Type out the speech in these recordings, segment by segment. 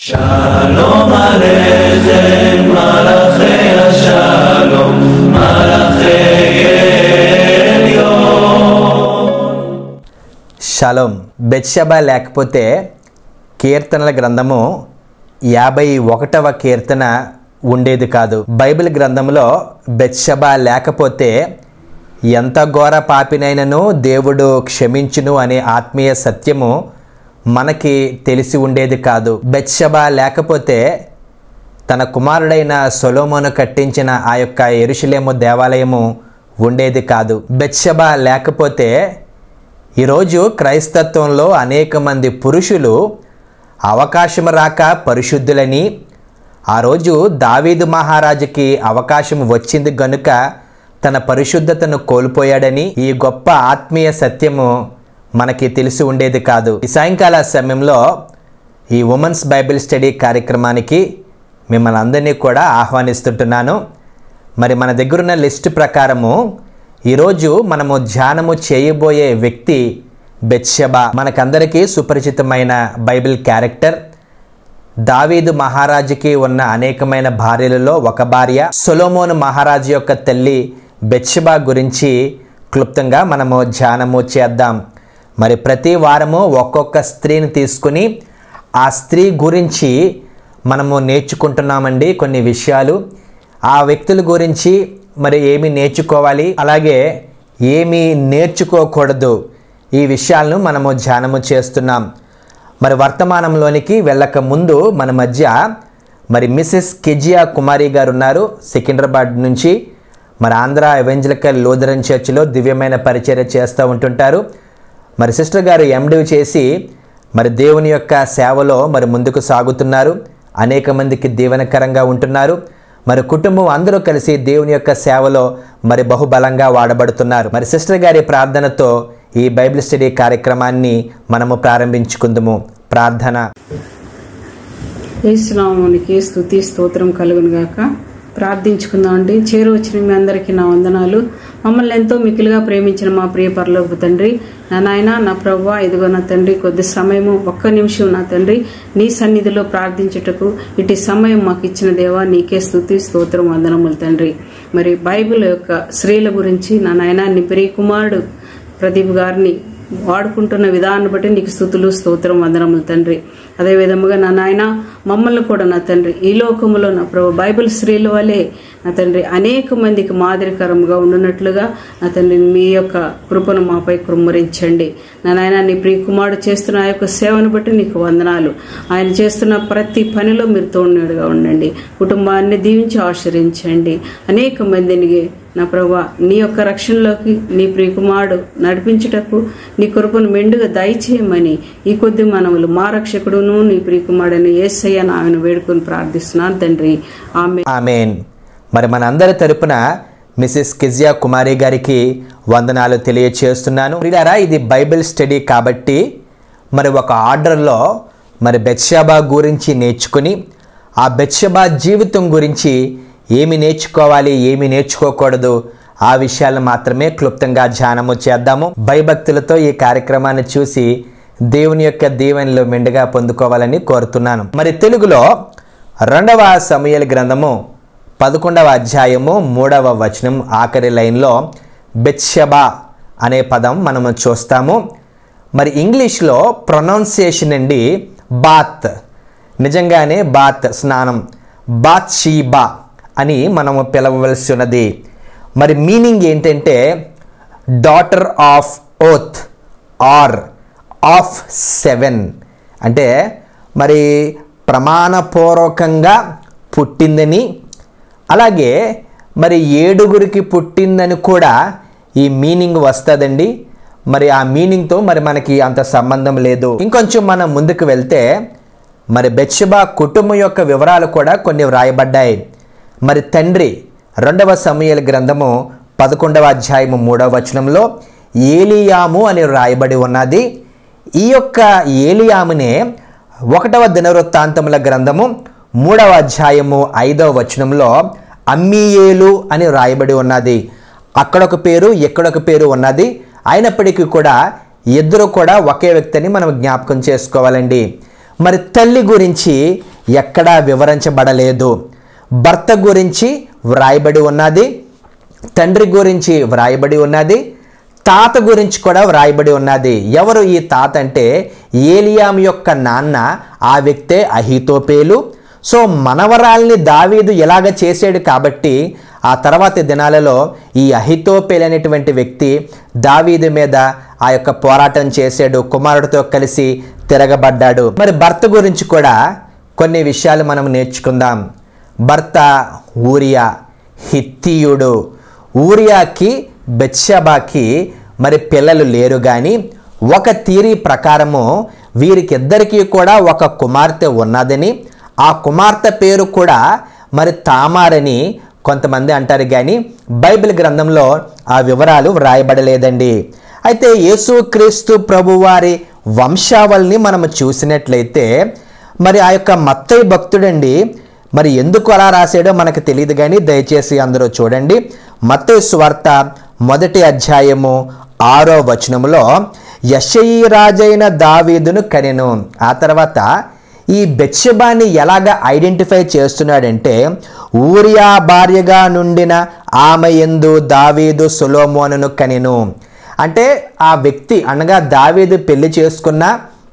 שלום עליכם מלאכי השלום מלאכי עליון shalom బెత్షబా లేకపోతే కీర్తనల గ్రంథము యాభై ఒకటవ కీర్తన ఉండేది కాదు బైబిల్ గ్రంథంలో బెత్షబా లేకపోతే ఎంత ఘోర పాపినైనను దేవుడు క్షమించును అనే ఆత్మీయ సత్యము మనకి తెలిసి ఉండేది కాదు బెత్షబా లేకపోతే తన కుమారుడైన సొలోమోను కట్టించిన ఆ యొక్క ఎరుషులేము దేవాలయము ఉండేది కాదు బెత్షబా లేకపోతే ఈరోజు క్రైస్తత్వంలో అనేక మంది పురుషులు అవకాశం రాక పరిశుద్ధులని ఆ రోజు దావీదు మహారాజుకి అవకాశం వచ్చింది గనుక తన పరిశుద్ధతను కోల్పోయాడని ఈ గొప్ప ఆత్మీయ సత్యము మనకి తెలిసి ఉండేది కాదు ఈ సాయంకాల సమయంలో ఈ ఉమెన్స్ బైబిల్ స్టడీ కార్యక్రమానికి మిమ్మల్ని అందరినీ కూడా ఆహ్వానిస్తుంటున్నాను మరి మన దగ్గరున్న లిస్ట్ ప్రకారము ఈరోజు మనము ధ్యానము చేయబోయే వ్యక్తి బెత్షబా మనకందరికీ సుపరిచితమైన బైబిల్ క్యారెక్టర్ దావీదు మహారాజుకి ఉన్న అనేకమైన భార్యలలో ఒక భార్య సొలోమోను మహారాజు యొక్క తల్లి బెత్షబా గురించి క్లుప్తంగా మనము ధ్యానము చేద్దాం మరి ప్రతి వారము ఒక్కొక్క స్త్రీని తీసుకుని ఆ స్త్రీ గురించి మనము నేర్చుకుంటున్నామండి కొన్ని విషయాలు ఆ వ్యక్తుల గురించి మరి ఏమి నేర్చుకోవాలి అలాగే ఏమి నేర్చుకోకూడదు ఈ విషయాలను మనము ధ్యానము చేస్తున్నాం మరి వర్తమానంలోనికి వెళ్ళక ముందు మన మధ్య మరి మిస్సెస్ కెజియా కుమారి గారు ఉన్నారు సికింద్రాబాద్ నుంచి మరి ఆంధ్ర ఎవెంజలికల్ లూథరన్ చర్చిలో దివ్యమైన పరిచర్య చేస్తూ ఉంటుంటారు మరి సిస్టర్ గారు ఎండి చేసి మరి దేవుని యొక్క సేవలో మరి ముందుకు సాగుతున్నారు అనేక మందికి దీవెనకరంగా ఉంటున్నారు మరి కుటుంబం అందరూ కలిసి దేవుని యొక్క సేవలో మరి బహుబలంగా వాడబడుతున్నారు మరి సిస్టర్ గారి ప్రార్థనతో ఈ బైబిల్ స్టడీ కార్యక్రమాన్ని మనము ప్రారంభించుకుందాము ప్రార్థన యేసునామానికి స్తుతి స్తోత్రం కలుగును గాక ప్రార్థించుకుందాం అండి చేరు వచ్చిన మీ అందరికీ నా వందనాలు మమ్మల్ని ఎంతో మికిలిగా ప్రేమించిన మా ప్రియ పరలోపు తండ్రి నా నాయన నా ప్రవ్వ ఇదిగో నా తండ్రి కొద్ది సమయము ఒక్క నిమిషం నా తండ్రి నీ సన్నిధిలో ప్రార్థించుటకు ఇటు సమయం మాకు ఇచ్చిన దేవా నీకే స్తుతి స్తోత్రం వందనములు తండ్రి మరి బైబిల్ యొక్క స్త్రీల గురించి నా నాయన నీ ప్రియ కుమారుడు ప్రదీప్ గారిని వాడుకుంటున్న విధాన్ని బట్టి నీకు స్థుతులు స్తోత్రం వందనములు తండ్రి అదే విధముగా నా నాయన మమ్మల్ని కూడా నా తండ్రి ఈ లోకములో నా ప్రభు బైబిల్ స్త్రీల వలె నా తండ్రి అనేక మందికి మాదిరికరంగా ఉండునట్లుగా నా తండ్రి మీ యొక్క కృపను మాపై కుమ్మరించండి నా నాయన నీ ప్రియ కుమారుడు చేస్తున్న ఆ యొక్క సేవను బట్టి నీకు వందనాలు ఆయన చేస్తున్న ప్రతి పనిలో మీరు తోడుగా ఉండండి కుటుంబాన్ని దీవించి ఆశ్రయించండి అనేక మందిని నా ప్రభా నీ యొక్క రక్షణలోకి నీ ప్రియకుమారుడు నడిపించుటకు నీ కృపను మెండుగా దయచేయమని ఈ కొద్ది మనములు మా రక్షకుడును నీ ప్రియకుమారుడని ఏసయ్య నాయన వేడుకొని ప్రార్థిస్తున్నాను తండ్రి ఆమె ఆమెన్ మరి మనందరి తరపున మిసెస్ కిజియా కుమారి గారికి వందనాలు తెలియచేస్తున్నాను ప్రియులారా ఇది బైబిల్ స్టడీ కాబట్టి మరి ఒక ఆర్డర్లో మరి బెత్షబా గురించి నేర్చుకుని ఆ బెత్షబా జీవితం గురించి ఏమి నేర్చుకోవాలి ఏమి నేర్చుకోకూడదు ఆ విషయాలను మాత్రమే క్లుప్తంగా ధ్యానము చేద్దాము భయభక్తులతో ఈ కార్యక్రమాన్ని చూసి దేవుని యొక్క దీవెనలు మెండుగా పొందుకోవాలని కోరుతున్నాను మరి తెలుగులో రెండవ సమయల గ్రంథము పదకొండవ అధ్యాయము మూడవ వచనం ఆఖరి లైన్లో బెత్షబా అనే పదం మనము చూస్తాము మరి ఇంగ్లీష్లో ప్రొనౌన్సియేషన్ అండి బాత్ నిజంగానే బాత్ స్నానం బాత్ షీబా అని మనము పిలవవలసి ఉన్నది మరి మీనింగ్ ఏంటంటే daughter of oath or of seven అంటే మరి ప్రమాణపూర్వకంగా పుట్టిందని అలాగే మరి ఏడుగురికి పుట్టిందని కూడా ఈ మీనింగ్ వస్తుందండి మరి ఆ మీనింగ్తో మరి మనకి అంత సంబంధం లేదు ఇంకొంచెం మనం ముందుకు వెళ్తే మరి బెత్షబా కుటుంబం యొక్క వివరాలు కూడా కొన్ని వ్రాయబడ్డాయి మరి తండ్రి రెండవ సమయాల గ్రంథము పదకొండవ అధ్యాయము మూడవ వచనంలో ఏలియాము అని రాయబడి ఉన్నది ఈ యొక్క ఏలియామునే ఒకటవ దినవృత్తాంతముల గ్రంథము మూడవ అధ్యాయము ఐదవ వచనంలో అమ్మీయేలు అని రాయబడి ఉన్నది అక్కడొక పేరు ఎక్కడొక పేరు ఉన్నది అయినప్పటికీ కూడా ఇద్దరు కూడా ఒకే వ్యక్తిని మనం జ్ఞాపకం చేసుకోవాలండి మరి తల్లి గురించి ఎక్కడా వివరించబడలేదు భర్త గురించి వ్రాయబడి ఉన్నది తండ్రి గురించి వ్రాయబడి ఉన్నది తాత గురించి కూడా వ్రాయబడి ఉన్నది ఎవరు ఈ తాత అంటే ఏలియాం యొక్క నాన్న ఆ వ్యక్తే అహితోపేలు సో మనవరాల్ని దావీదు ఇలాగ చేసాడు కాబట్టి ఆ తర్వాతి దినాలలో ఈ అహితోపేల్ అనేటువంటి వ్యక్తి దావీదు మీద ఆ యొక్క పోరాటం చేశాడు కుమారుడితో కలిసి తిరగబడ్డాడు మరి భర్త గురించి కూడా కొన్ని విషయాలు మనం నేర్చుకుందాం భర్త ఊరియా హిత్తియుడు ఊరియాకి బెత్షబాకి మరి పిల్లలు లేరు కానీ ఒక తీరి ప్రకారము వీరికిద్దరికీ కూడా ఒక కుమార్తె ఉన్నదని ఆ కుమార్తె పేరు కూడా మరి తామారని కొంతమంది అంటారు కానీ బైబిల్ గ్రంథంలో ఆ వివరాలు వ్రాయబడలేదండి అయితే యేసుక్రీస్తు ప్రభువారి వంశావళిని మనం చూసినట్లయితే మరి ఆ యొక్క మత్తయి భక్తుడండి మరి ఎందుకు అలా రాశాడో మనకు తెలియదు కానీ దయచేసి అందరూ చూడండి మత్తయి స్వార్త మొదటి అధ్యాయము ఆరో వచనములో యశయి రాజైన దావీదును కనెను ఆ తర్వాత ఈ బెత్షెబాని ఎలాగ ఐడెంటిఫై చేస్తున్నాడంటే ఊరియా భార్యగా నుండిన ఆమె ఎందు దావీదు సులోమోనును కనెను అంటే ఆ వ్యక్తి అనగా దావీదు పెళ్లి చేసుకున్న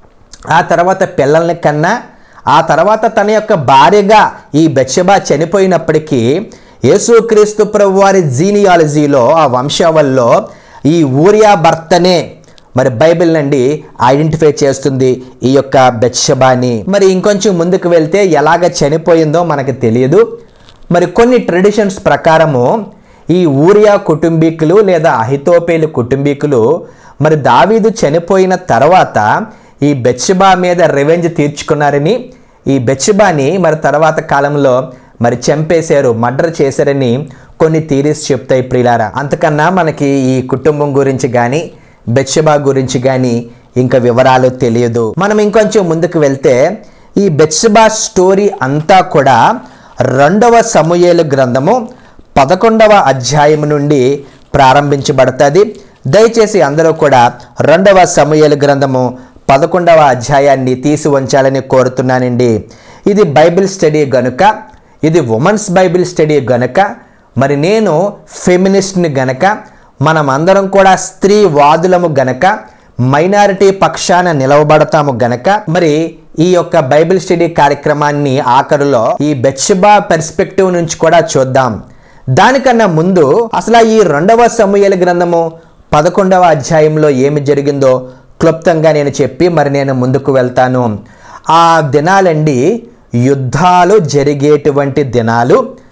ఆ తర్వాత పిల్లల్ని కన్నా ఆ తర్వాత తన యొక్క భార్యగా ఈ బెత్షెబా చనిపోయినప్పటికీ యేసుక్రీస్తు ప్రభు వారి జీనియాలజీలో ఆ వంశావల్లో ఈ ఊరియా భర్తనే మరి బైబిల్ నుండి ఐడెంటిఫై చేస్తుంది ఈ యొక్క బెత్షబాని మరి ఇంకొంచెం ముందుకు వెళ్తే ఎలాగ చనిపోయిందో మనకు తెలియదు మరి కొన్ని ట్రెడిషన్స్ ప్రకారము ఈ ఊరియా కుటుంబీకులు లేదా అహితోపేలు కుటుంబీకులు మరి దావీదు చనిపోయిన తర్వాత ఈ బెత్షబా మీద రెవెంజ్ తీర్చుకున్నారని ఈ బెత్షబాని మరి తర్వాత కాలంలో మరి చంపేశారు మర్డర్ చేశారని కొన్ని థీరీస్ చెప్తాయి ప్రిలారా అంతకన్నా మనకి ఈ కుటుంబం గురించి కానీ బెత్షబా గురించి కానీ ఇంకా వివరాలు తెలియదు మనం ఇంకొంచెం ముందుకు వెళ్తే ఈ బెత్షబా స్టోరీ అంతా కూడా రెండవ సమూయేలు గ్రంథము పదకొండవ అధ్యాయం నుండి ప్రారంభించబడుతుంది దయచేసి అందరూ కూడా రెండవ సమూయేలు గ్రంథము పదకొండవ అధ్యాయాన్ని తీసి ఉంచాలని కోరుతున్నానండి ఇది బైబిల్ స్టడీ గనుక ఇది ఉమెన్స్ బైబిల్ స్టడీ గనుక మరి నేను ఫెమినిస్ట్ని గనక మనమందరం కూడా స్త్రీ వాదులము గనక మైనారిటీ పక్షాన నిలవబడతాము గనక మరి ఈ యొక్క బైబిల్ స్టడీ కార్యక్రమాన్ని ఆఖరులో ఈ బెత్షబా పెర్స్పెక్టివ్ నుంచి కూడా చూద్దాం దానికన్నా ముందు అసలు ఈ రెండవ సమూహల గ్రంథము పదకొండవ అధ్యాయంలో ఏమి జరిగిందో క్లుప్తంగా నేను చెప్పి మరి నేను ముందుకు వెళ్తాను ఆ దినాలండి యుద్ధాలు జరిగేటువంటి దినాలు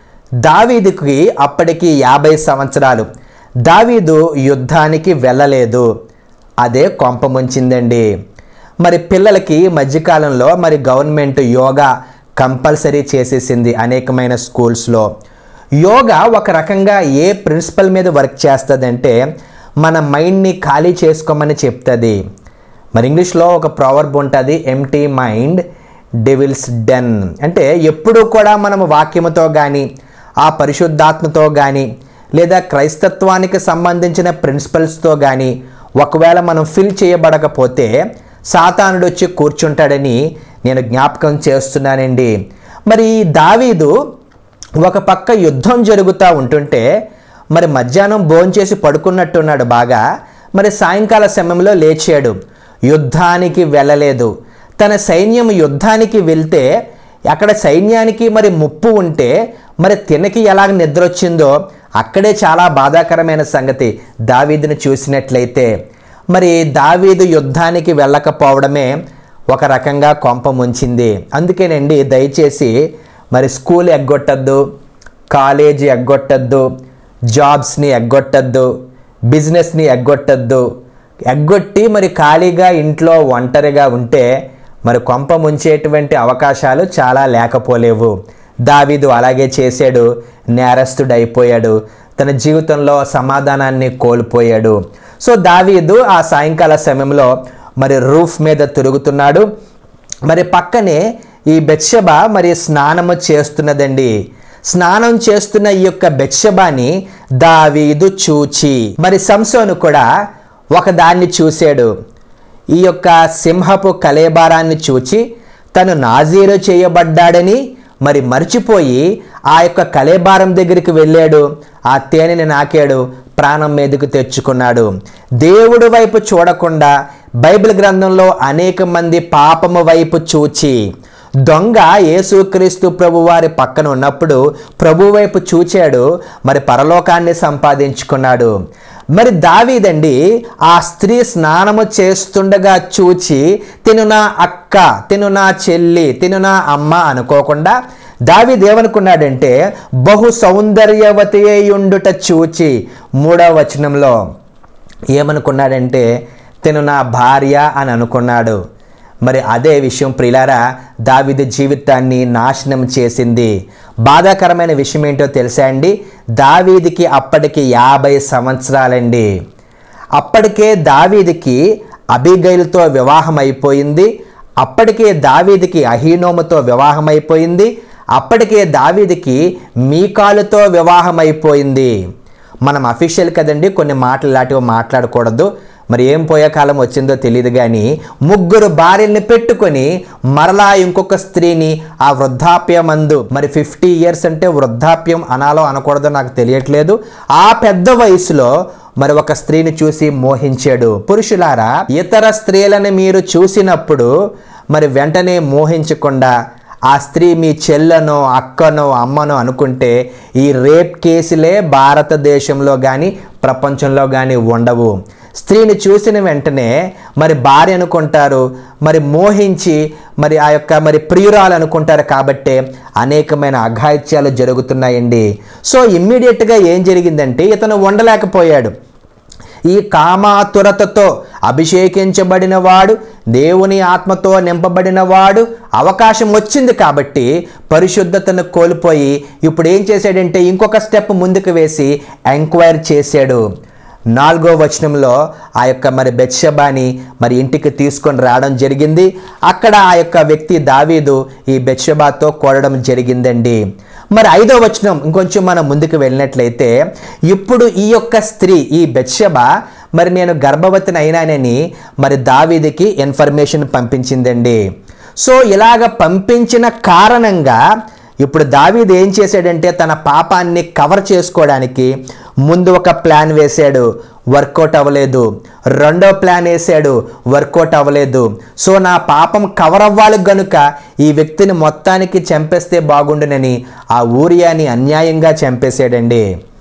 దావీదుకి అప్పటికి యాభై సంవత్సరాలు దావీదు యుద్ధానికి వెళ్ళలేదు అదే కొంప ముంచిందండి మరి పిల్లలకి మధ్యకాలంలో మరి గవర్నమెంట్ యోగా కంపల్సరీ చేసేసింది అనేకమైన స్కూల్స్లో యోగా ఒక రకంగా ఏ ప్రిన్సిపల్ మీద వర్క్ చేస్తుందంటే మన మైండ్ని ఖాళీ చేసుకోమని చెప్తుంది మరి ఇంగ్లీష్లో ఒక ప్రావర్బ్ ఉంటుంది ఎంటీ మైండ్ డెవిల్స్ డెన్ అంటే ఎప్పుడూ కూడా మనం వాక్యముతో కానీ ఆ పరిశుద్ధాత్మతో కానీ లేదా క్రైస్తత్వానికి సంబంధించిన ప్రిన్సిపల్స్తో కానీ ఒకవేళ మనం ఫిల్ చేయబడకపోతే సాతానుడు వచ్చి కూర్చుంటాడని నేను జ్ఞాపకం చేస్తున్నానండి మరి దావీదు ఒక పక్క యుద్ధం జరుగుతూ ఉంటుంటే మరి మధ్యాహ్నం భోంచేసి పడుకున్నట్టున్నాడు బాగా మరి సాయంకాల సమయంలో లేచాడు యుద్ధానికి వెళ్ళలేదు తన సైన్యం యుద్ధానికి వెళ్తే అక్కడ సైన్యానికి మరి ముప్పు ఉంటే మరి తినకి ఎలాగ నిద్ర వచ్చిందో అక్కడే చాలా బాధాకరమైన సంగతి దావీదును చూసినట్లయితే మరి దావీదు యుద్ధానికి వెళ్ళకపోవడమే ఒక రకంగా కొంప ముంచింది అందుకేనండి దయచేసి మరి స్కూల్ ఎగ్గొట్టద్దు కాలేజీ ఎగ్గొట్టద్దు జాబ్స్ని ఎగ్గొట్టద్దు బిజినెస్ని ఎగ్గొట్టద్దు ఎగ్గొట్టి మరి ఖాళీగా ఇంట్లో ఒంటరిగా ఉంటే మరి కొంప ముంచేటువంటి అవకాశాలు చాలా లేకపోలేవు దావీదు అలాగే చేశాడు నేరస్తుడైపోయాడు తన జీవితంలో సమాధానాన్ని కోల్పోయాడు సో దావీదు ఆ సాయంకాల సమయంలో మరి రూఫ్ మీద తిరుగుతున్నాడు మరి పక్కనే ఈ బెత్షబ మరి స్నానము చేస్తున్నదండి స్నానం చేస్తున్న ఈ యొక్క బెత్షబాని దావీదు చూచి మరి సంసోను కూడా ఒక దాన్ని చూశాడు ఈ యొక్క సింహపు కలేబారాన్ని చూచి తను నాజీరు చేయబడ్డాడని మరి మర్చిపోయి ఆ యొక్క కలేబారం దగ్గరికి వెళ్ళాడు ఆ తేనెని నాకాడు ప్రాణం మీదకు తెచ్చుకున్నాడు దేవుడి వైపు చూడకుండా బైబిల్ గ్రంథంలో అనేక మంది పాపము వైపు చూచి దొంగ యేసుక్రీస్తు ప్రభు వారి పక్కన ఉన్నప్పుడు ప్రభు వైపు చూచాడు మరి పరలోకాన్ని సంపాదించుకున్నాడు మరి దావీదండి ఆ స్త్రీ స్నానము చేస్తుండగా చూచి తిను నా అక్క తిను నా చెల్లి తిను నా అమ్మ అనుకోకుండా దావీదేమనుకున్నాడంటే బహు సౌందర్యవతి ఉండుట చూచి మూడవ వచనంలో ఏమనుకున్నాడంటే తిను నా భార్య అని అనుకున్నాడు మరి అదే విషయం ప్రిలారా దావిది జీవితాన్ని నాశనం చేసింది బాధాకరమైన విషయం ఏంటో తెలుసా అండి దావీదికి అప్పటికి యాభై సంవత్సరాలండి అప్పటికే దావీదికి అబిగైల్తో వివాహం అయిపోయింది అప్పటికే దావీదికి అహీనోముతో వివాహం అయిపోయింది అప్పటికే దావీదికి మీకాలుతో వివాహం అయిపోయింది మనం అఫీషియల్ కదండి కొన్ని మాటలు లాంటివి మాట్లాడకూడదు మరి ఏం పోయే కాలం వచ్చిందో తెలియదు కానీ ముగ్గురు భార్యల్ని పెట్టుకొని మరలా ఇంకొక స్త్రీని ఆ వృద్ధాప్యమందు మరి ఫిఫ్టీ ఇయర్స్ అంటే వృద్ధాప్యం అనాలో అనకూడదో నాకు తెలియట్లేదు ఆ పెద్ద వయసులో మరి ఒక స్త్రీని చూసి మోహించాడు పురుషులారా ఇతర స్త్రీలను మీరు చూసినప్పుడు మరి వెంటనే మోహించకుండా ఆ స్త్రీ మీ చెల్లనో అక్కనో అమ్మనో అనుకుంటే ఈ రేప్ కేసులే భారతదేశంలో కానీ ప్రపంచంలో కానీ ఉండవు స్త్రీని చూసిన వెంటనే మరి భార్య అనుకుంటారు మరి మోహించి మరి ఆ యొక్క మరి ప్రియురాలు అనుకుంటారు కాబట్టే అనేకమైన అఘాయిత్యాలు జరుగుతున్నాయండి సో ఇమ్మీడియట్గా ఏం జరిగిందంటే ఇతను ఉండలేకపోయాడు ఈ కామాతురతతో అభిషేకించబడిన వాడు దేవుని ఆత్మతో నింపబడిన వాడు అవకాశం వచ్చింది కాబట్టి పరిశుద్ధతను కోల్పోయి ఇప్పుడు ఏం చేశాడంటే ఇంకొక స్టెప్ ముందుకు వేసి ఎంక్వైర్ చేశాడు నాలుగో వచనంలో ఆ యొక్క మరి బెత్షబాని మరి ఇంటికి తీసుకొని రావడం జరిగింది అక్కడ ఆ యొక్క వ్యక్తి దావీదు ఈ బెత్షబాతో కోరడం జరిగిందండి మరి ఐదో వచనం ఇంకొంచెం మనం ముందుకు వెళ్ళినట్లయితే ఇప్పుడు ఈ యొక్క స్త్రీ ఈ బెత్షబ మరి నేను గర్భవతిని అయినానని మరి దావీదికి ఇన్ఫర్మేషన్ పంపించిందండి సో ఇలాగ పంపించిన కారణంగా ఇప్పుడు దావీద్ ఏం చేశాడంటే తన పాపాన్ని కవర్ చేసుకోవడానికి ముందు ఒక ప్లాన్ వేశాడు వర్కౌట్ అవ్వలేదు రెండో ప్లాన్ వేసాడు వర్కౌట్ అవ్వలేదు సో నా పాపం కవర్ అవ్వాలి గనుక ఈ వ్యక్తిని మొత్తానికి చంపేస్తే బాగుండునని ఆ ఊరియాని అన్యాయంగా చంపేశాడండి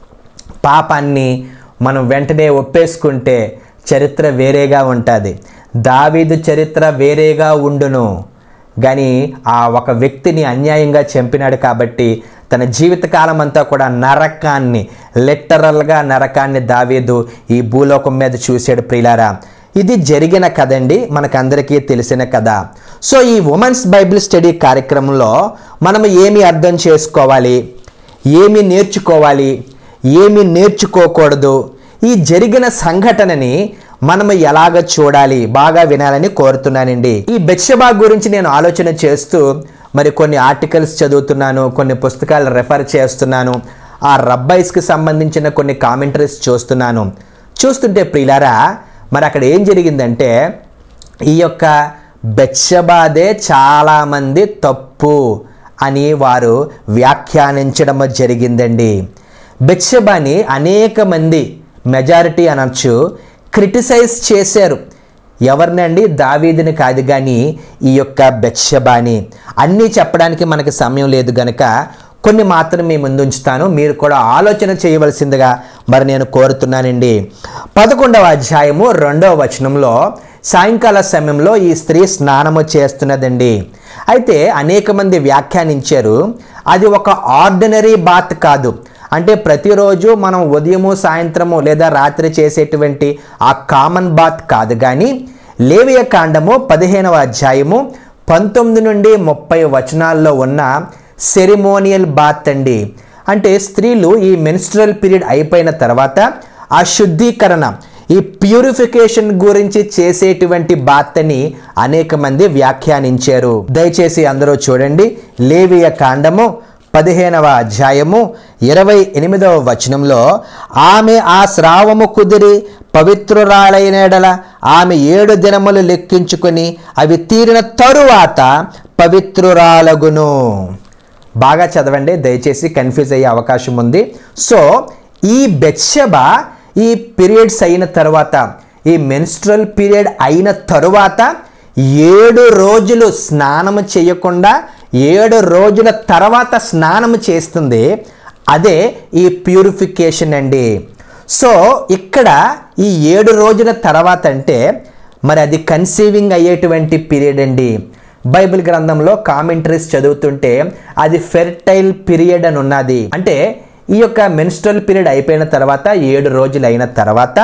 పాపాన్ని మనం వెంటనే ఒప్పేసుకుంటే చరిత్ర వేరేగా ఉంటుంది దావీదు చరిత్ర వేరేగా ఉండును కానీ ఆ ఒక వ్యక్తిని అన్యాయంగా చంపినాడు కాబట్టి తన జీవితకాలం అంతా కూడా నరకాన్ని లిటరల్గా నరకాన్ని దావీదు ఈ భూలోకం మీద చూశాడు ప్రియులారా ఇది జరిగిన కదండి మనకందరికీ తెలిసిన కథ సో ఈ ఉమెన్స్ బైబిల్ స్టడీ కార్యక్రమంలో మనం ఏమి అర్థం చేసుకోవాలి ఏమి నేర్చుకోవాలి ఏమి నేర్చుకోకూడదు ఈ జరిగిన సంఘటనని మనం ఎలాగ చూడాలి బాగా వినాలని కోరుతున్నానండి ఈ బెత్షబా గురించి నేను ఆలోచన చేస్తూ మరి కొన్ని ఆర్టికల్స్ చదువుతున్నాను కొన్ని పుస్తకాలు రెఫర్ చేస్తున్నాను ఆ రబ్బైస్కి సంబంధించిన కొన్ని కామెంటరీస్ చూస్తున్నాను చూస్తుంటే ప్రియులారా మరి అక్కడ ఏం జరిగిందంటే ఈ యొక్క బెత్షబాదే చాలామంది తప్పు అని వారు వ్యాఖ్యానించడం జరిగిందండి బెత్షబాని అనేక మంది మెజారిటీ అనొచ్చు క్రిటిసైజ్ చేశారు ఎవరినండి దావీదిని కాదు కానీ ఈ యొక్క బెత్షబాని అన్నీ చెప్పడానికి మనకి సమయం లేదు గనక కొన్ని మాత్రం మీ ముందు ఉంచుతాను మీరు కూడా ఆలోచన చేయవలసిందిగా మరి నేను కోరుతున్నానండి పదకొండవ అధ్యాయము రెండవ వచనంలో సాయంకాల సమయంలో ఈ స్త్రీ స్నానము చేస్తున్నదండి అయితే అనేక మంది వ్యాఖ్యానించారు అది ఒక ఆర్డినరీ బాత్ కాదు అంటే ప్రతిరోజు మనం ఉదయము సాయంత్రము లేదా రాత్రి చేసేటువంటి ఆ కామన్ బాత్ కాదు కానీ లేవియ కాండము పదిహేనవ అధ్యాయము పంతొమ్మిది నుండి ముప్పై వచనాల్లో ఉన్న సెరిమోనియల్ బాత్ అండి అంటే స్త్రీలు ఈ మెన్స్ట్రల్ పీరియడ్ అయిపోయిన తర్వాత ఆ శుద్ధీకరణ ఈ ప్యూరిఫికేషన్ గురించి చేసేటువంటి బాత్తని అనేక మంది వ్యాఖ్యానించారు దయచేసి అందరూ చూడండి లేవియ కాండము పదిహేనవ అధ్యాయము ఇరవై ఎనిమిదవ వచనంలో ఆమె ఆ స్రావము కుదిరి పవిత్రురాలైన ఎడల ఆమె ఏడు దినములు లెక్కించుకొని అవి తీరిన తరువాత పవిత్రురాలగును బాగా చదవండి దయచేసి కన్ఫ్యూజ్ అయ్యే అవకాశం ఉంది సో ఈ బెత్షెబ ఈ పీరియడ్స్ అయిన తర్వాత ఈ మెన్స్ట్రల్ పీరియడ్ అయిన తరువాత ఏడు రోజులు స్నానము చేయకుండా ఏడు రోజుల తర్వాత స్నానము చేస్తుంది అదే ఈ ప్యూరిఫికేషన్ అండి సో ఇక్కడ ఈ ఏడు రోజుల తర్వాత అంటే మరి అది కన్సీవింగ్ అయ్యేటువంటి పీరియడ్ అండి బైబిల్ గ్రంథంలో కామెంటరీస్ చదువుతుంటే అది ఫెర్టైల్ పీరియడ్ అని ఉన్నది అంటే ఈ యొక్క మెన్స్ట్రల్ పీరియడ్ అయిపోయిన తర్వాత ఏడు రోజులు అయిన తర్వాత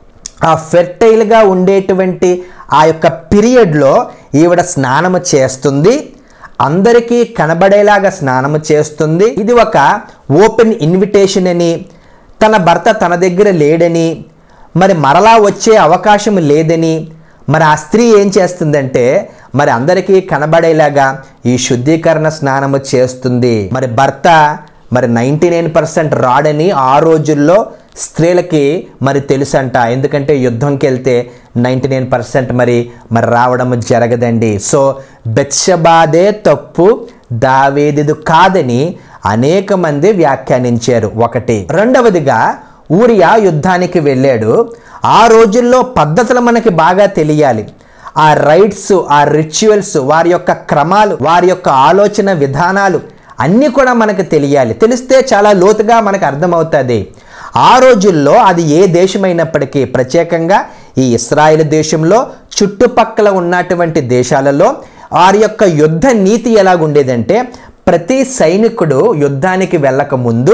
ఆ ఫెర్టైల్గా ఉండేటువంటి ఆ యొక్క పీరియడ్లో ఈవిడ స్నానము చేస్తుంది అందరికీ కనబడేలాగా స్నానము చేస్తుంది ఇది ఒక ఓపెన్ ఇన్విటేషన్ అని తన భర్త తన దగ్గర లేడని మరి మరలా వచ్చే అవకాశం లేదని మరి ఆ స్త్రీ ఏం చేస్తుందంటే మరి అందరికీ కనబడేలాగా ఈ శుద్ధీకరణ స్నానము చేస్తుంది మరి భర్త మరి నైంటీ నైన్ పర్సెంట్ రాడని ఆ రోజుల్లో స్త్రీలకి మరి తెలుసంట ఎందుకంటే యుద్ధంకి వెళ్తే నైంటీ నైన్ పర్సెంట్ మరి మరి రావడం జరగదండి సో బెత్షబాదే తప్పు దావేదిదు కాదని అనేక మంది వ్యాఖ్యానించారు ఒకటి రెండవదిగా ఊరియా యుద్ధానికి వెళ్ళాడు ఆ రోజుల్లో పద్ధతులు మనకి బాగా తెలియాలి ఆ రైట్స్ ఆ రిచువల్స్ వారి యొక్క క్రమాలు వారి యొక్క ఆలోచన విధానాలు అన్నీ కూడా మనకు తెలియాలి తెలిస్తే చాలా లోతుగా మనకు అర్థమవుతుంది ఆ రోజుల్లో అది ఏ దేశమైనప్పటికీ ప్రత్యేకంగా ఈ ఇస్రాయేల్ దేశంలో చుట్టుపక్కల ఉన్నటువంటి దేశాలలో వారి యొక్క యుద్ధ నీతి ఎలాగుండేదంటే ప్రతి సైనికుడు యుద్ధానికి వెళ్ళక ముందు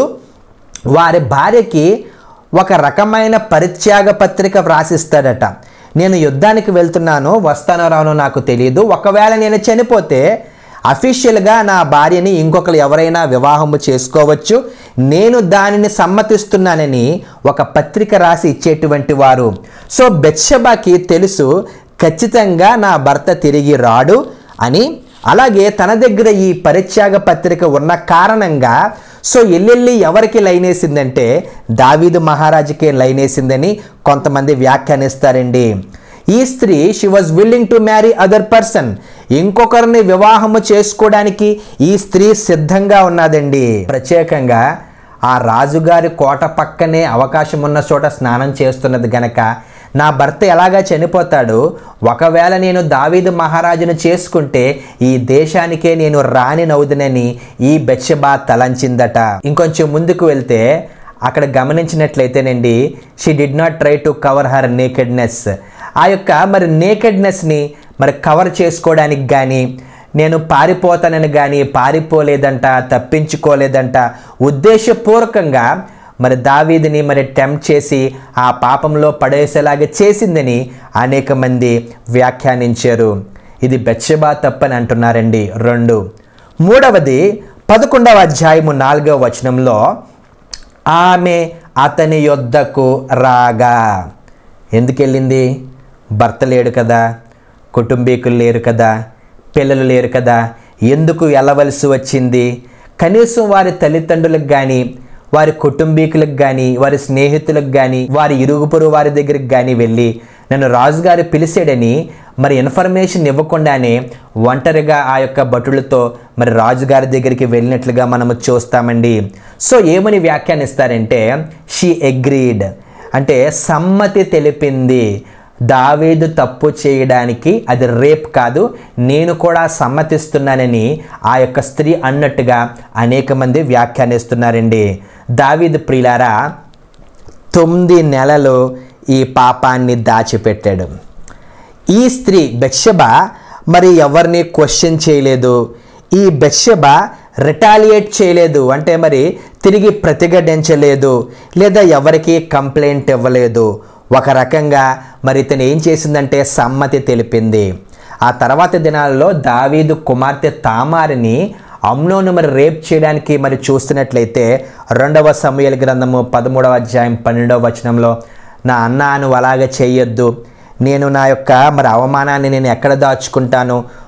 వారి భార్యకి ఒక రకమైన పరిత్యాగ పత్రిక వ్రాసిస్తాడట నేను యుద్ధానికి వెళ్తున్నాను వస్తానో రానో నాకు తెలియదు ఒకవేళ నేను చనిపోతే అఫీషియల్గా నా భార్యని ఇంకొకరు ఎవరైనా వివాహము చేసుకోవచ్చు నేను దానిని సమ్మతిస్తున్నానని ఒక పత్రిక రాసి ఇచ్చేటువంటి వారు సో బెత్షబాకి తెలుసు ఖచ్చితంగా నా భర్త తిరిగి రాడు అని అలాగే తన దగ్గర ఈ పరిత్యాగ పత్రిక ఉన్న కారణంగా సో ఎల్లెల్లి ఎవరికి లైనేసిందంటే దావీదు మహారాజుకే లైనేసిందని కొంతమంది వ్యాఖ్యానిస్తారండి ఈ స్త్రీ she was willing to marry other person ఇంకొకరిని వివాహము చేసుకోవడానికి ఈ స్త్రీ సిద్ధంగా ఉన్నదండి ప్రత్యేకంగా ఆ రాజుగారి కోట పక్కనే అవకాశం ఉన్న చోట స్నానం చేస్తున్నది గనక నా భర్త ఎలాగా చనిపోతాడు ఒకవేళ నేను దావీదు మహారాజును చేసుకుంటే ఈ దేశానికే నేను రాని నవ్వుదనని ఈ బెచ్చబా తలంచిందట ఇంకొంచెం ముందుకు వెళ్తే అక్కడ గమనించినట్లయితేనండి she did not try to cover her nakedness ఆ యొక్క మరి నేకెడ్నెస్ని మరి కవర్ చేసుకోవడానికి కానీ నేను పారిపోతానని కానీ పారిపోలేదంట తప్పించుకోలేదంట ఉద్దేశపూర్వకంగా మరి దావీదిని మరి టెంప్ట్ చేసి ఆ పాపంలో పడేసేలాగా చేసిందని అనేక మంది వ్యాఖ్యానించారు ఇది బెచ్చబా తప్పని అంటున్నారండి రెండు మూడవది పదకొండవ అధ్యాయము నాలుగవ వచనంలో ఆమె అతని యొద్దకు రాగా ఎందుకు వెళ్ళింది భర్త లేడు కదా కుటుంబీకులు లేరు కదా పిల్లలు లేరు కదా ఎందుకు వెళ్ళవలసి వచ్చింది కనీసం వారి తల్లిదండ్రులకు కానీ వారి కుటుంబీకులకు కానీ వారి స్నేహితులకు కానీ వారి ఇరుగు పొరుగు వారి దగ్గరికి కానీ వెళ్ళి నన్ను రాజుగారు పిలిచాడని మరి ఇన్ఫర్మేషన్ ఇవ్వకుండానే ఒంటరిగా ఆ యొక్క భటులతో మరి రాజుగారి దగ్గరికి వెళ్ళినట్లుగా మనము చూస్తామండి సో ఏమని వ్యాఖ్యానిస్తారంటే షీ అగ్రీడ్ అంటే సమ్మతి తెలిపింది దావేదు తప్పు చేయడానికి అది రేప్ కాదు నేను కూడా సమ్మతిస్తున్నానని ఆ యొక్క స్త్రీ అన్నట్టుగా అనేక మంది వ్యాఖ్యానిస్తున్నారండి దావీదు ప్రియులారా తొమ్మిది నెలలు ఈ పాపాన్ని దాచిపెట్టాడు ఈ స్త్రీ బెత్షెబ మరి ఎవరిని క్వశ్చన్ చేయలేదు ఈ బెత్షెబ రిటాలియేట్ చేయలేదు అంటే మరి తిరిగి ప్రతిఘటించలేదు లేదా ఎవరికి కంప్లైంట్ ఇవ్వలేదు ఒక రకంగా మరి ఇతను ఏం చేసిందంటే సమ్మతి తెలిపింది ఆ తర్వాత దినాల్లో దావీదు కుమార్తె తామారిని అమ్నోను మరి రేప్ చేయడానికి మరి చూస్తున్నట్లయితే రెండవ సమయల గ్రంథము పదమూడవ అధ్యాయం పన్నెండవ వచనంలో నా అన్న నువ్వు అలాగ చేయొద్దు నేను నా యొక్క మరి అవమానాన్ని నేను ఎక్కడ దాచుకుంటాను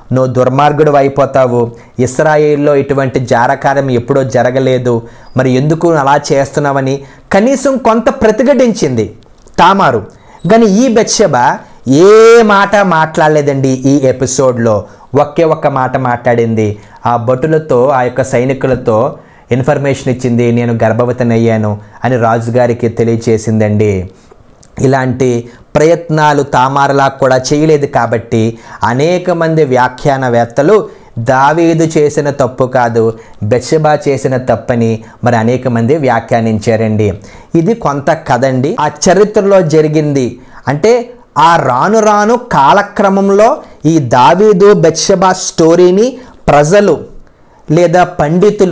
నువ్వు దుర్మార్గుడు అయిపోతావు ఇస్రాయేల్లో ఇటువంటి జారకార్యం ఎప్పుడో జరగలేదు మరి ఎందుకు అలా చేస్తున్నావని కనీసం కొంత ప్రతిఘటించింది తామారు కానీ ఈ బెత్షెబ ఏ మాట మాట్లాడలేదండి ఈ ఎపిసోడ్లో ఒకే ఒక్క మాట మాట్లాడింది ఆ భటులతో ఆ యొక్క సైనికులతో ఇన్ఫర్మేషన్ ఇచ్చింది నేను గర్భవతిని అయ్యాను అని రాజుగారికి తెలియచేసిందండి ఇలాంటి ప్రయత్నాలు తామారలా కూడా చేయలేదు కాబట్టి అనేక మంది వ్యాఖ్యానవేత్తలు దావీదు చేసిన తప్పు కాదు బెత్షెబా చేసిన తప్పని మరి అనేక మంది వ్యాఖ్యానించారండి ఇది కొంత కదండి ఆ చరిత్రలో జరిగింది అంటే ఆ రాను రాను కాలక్రమంలో ఈ దావీదు బెత్షెబా స్టోరీని ప్రజలు లేదా పండితులు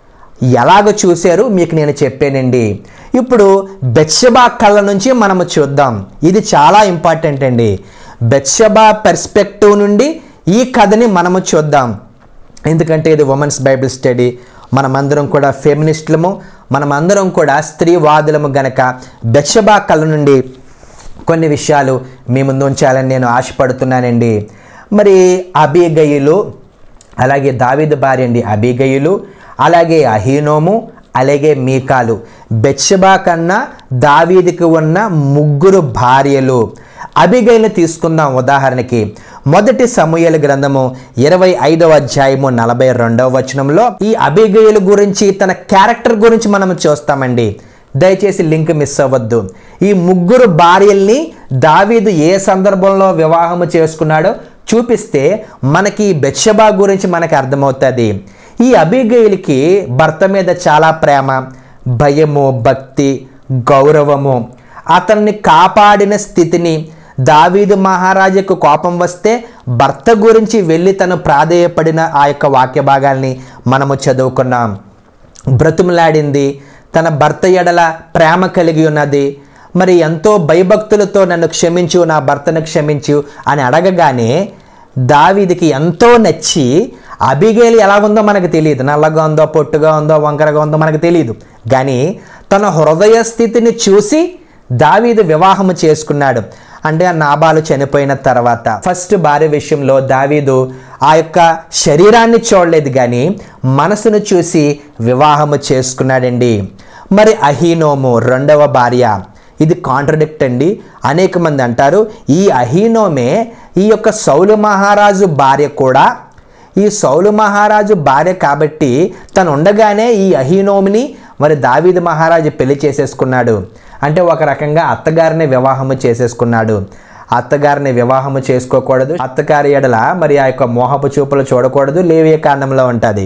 ఎలాగ చూశారు మీకు నేను చెప్పానండి ఇప్పుడు బెత్షబా కళ్ళ నుంచి మనము చూద్దాం ఇది చాలా ఇంపార్టెంట్ అండి బెత్షబా పర్స్పెక్టివ్ నుండి ఈ కథని మనము చూద్దాం ఎందుకంటే ఇది ఉమెన్స్ బైబిల్ స్టడీ మనమందరం కూడా ఫెమినిస్టులము మనమందరం కూడా స్త్రీవాదులము గనక బెత్షబా కళ్ళ నుండి కొన్ని విషయాలు మీ ముందు ఉంచాలని నేను ఆశపడుతున్నానండి మరి అబీగయులు అలాగే దావీదు భార్య అండి అబీగయులు అలాగే అహీనోము అలాగే మీకాలు బెత్షబా కన్నా దావీదికి ఉన్న ముగ్గురు భార్యలు అబిగైలు తీసుకుందాం ఉదాహరణకి మొదటి సమూహల గ్రంథము ఇరవై ఐదవ అధ్యాయము నలభై రెండవ వచనంలో ఈ అబిగయుల గురించి తన క్యారెక్టర్ గురించి మనం చూస్తామండి దయచేసి లింక్ మిస్ అవ్వద్దు ఈ ముగ్గురు భార్యల్ని దావీదు ఏ సందర్భంలో వివాహము చేసుకున్నాడో చూపిస్తే మనకి ఈ బెత్షబా గురించి మనకి అర్థమవుతుంది ఈ అబిగయులకి భర్త మీద చాలా ప్రేమ భయము భక్తి గౌరవము అతన్ని కాపాడిన స్థితిని దావీదు మహారాజుకు కోపం వస్తే భర్త గురించి వెళ్ళి తను ప్రాధేయపడిన ఆ యొక్క వాక్య భాగాల్ని మనము చదువుకున్నాం బ్రతుములాడింది తన భర్త ఎడల ప్రేమ కలిగి ఉన్నది మరి ఎంతో భయభక్తులతో నన్ను క్షమించు నా భర్తను క్షమించు అని అడగగానే దావీదికి ఎంతో నచ్చి అబిగేలు ఎలా ఉందో మనకు తెలియదు నల్లగా ఉందో పొట్టుగా ఉందో వంకరగా ఉందో మనకు తెలియదు కానీ తన హృదయ స్థితిని చూసి దావీదు వివాహము చేసుకున్నాడు అంటే ఆ నాబాలు చనిపోయిన తర్వాత ఫస్ట్ భార్య విషయంలో దావీదు ఆ యొక్క శరీరాన్ని చూడలేదు కానీ మనసును చూసి వివాహము చేసుకున్నాడండి మరి అహీనోము రెండవ భార్య ఇది కాంట్రడిక్ట్ అండి అనేక మంది అంటారు ఈ అహీనోమే ఈ యొక్క సౌలు మహారాజు భార్య కూడా ఈ సౌలు మహారాజు భార్య కాబట్టి తను ఉండగానే ఈ అహీనోమిని మరి దావీదు మహారాజు పెళ్లి చేసేసుకున్నాడు అంటే ఒక రకంగా అత్తగారిని వివాహము చేసేసుకున్నాడు అత్తగారిని వివాహము చేసుకోకూడదు అత్తగారి ఎడల మరి ఆ యొక్క మోహపు చూపులు చూడకూడదు లేవే కారణంలో ఉంటుంది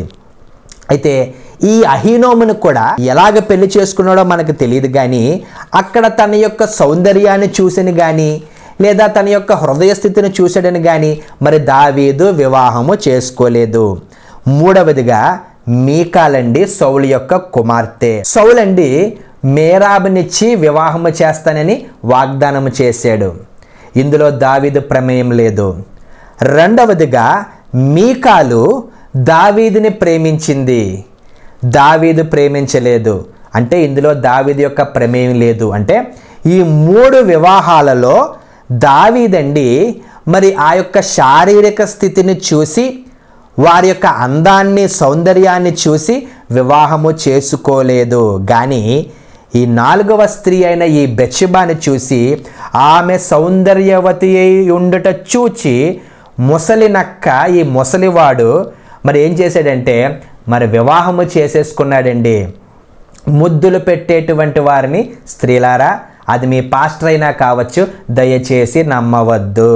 అయితే ఈ అహీనోమును కూడా ఎలాగ పెళ్లి చేసుకున్నాడో మనకు తెలియదు కానీ అక్కడ తన యొక్క సౌందర్యాన్ని చూసిని కానీ లేదా తన యొక్క హృదయ స్థితిని చూసాడని కానీ మరి దావీదు వివాహము చేసుకోలేదు మూడవదిగా మీకాలండి సౌలు యొక్క కుమార్తె సౌలండి మేరాబునిచ్చి వివాహము చేస్తానని వాగ్దానము చేశాడు ఇందులో దావీదు ప్రమేయం లేదు రెండవదిగా మీకాలు దావీదుని ప్రేమించింది దావీదు ప్రేమించలేదు అంటే ఇందులో దావీదు యొక్క ప్రమేయం లేదు అంటే ఈ మూడు వివాహాలలో దావీదండి మరి ఆ యొక్క శారీరక స్థితిని చూసి వారి యొక్క అందాన్ని సౌందర్యాన్ని చూసి వివాహము చేసుకోలేదు కానీ ఈ నాలుగవ స్త్రీ అయిన ఈ బెత్షెబాని చూసి ఆమె సౌందర్యవతి అయి ఉండుట చూచి ముసలి నక్క ఈ ముసలివాడు మరి ఏం చేశాడంటే మరి వివాహము చేసేసుకున్నాడండి ముద్దులు పెట్టేటువంటి వారిని స్త్రీలారా అది మీ పాస్టర్ అయినా కావచ్చు దయచేసి నమ్మవద్దు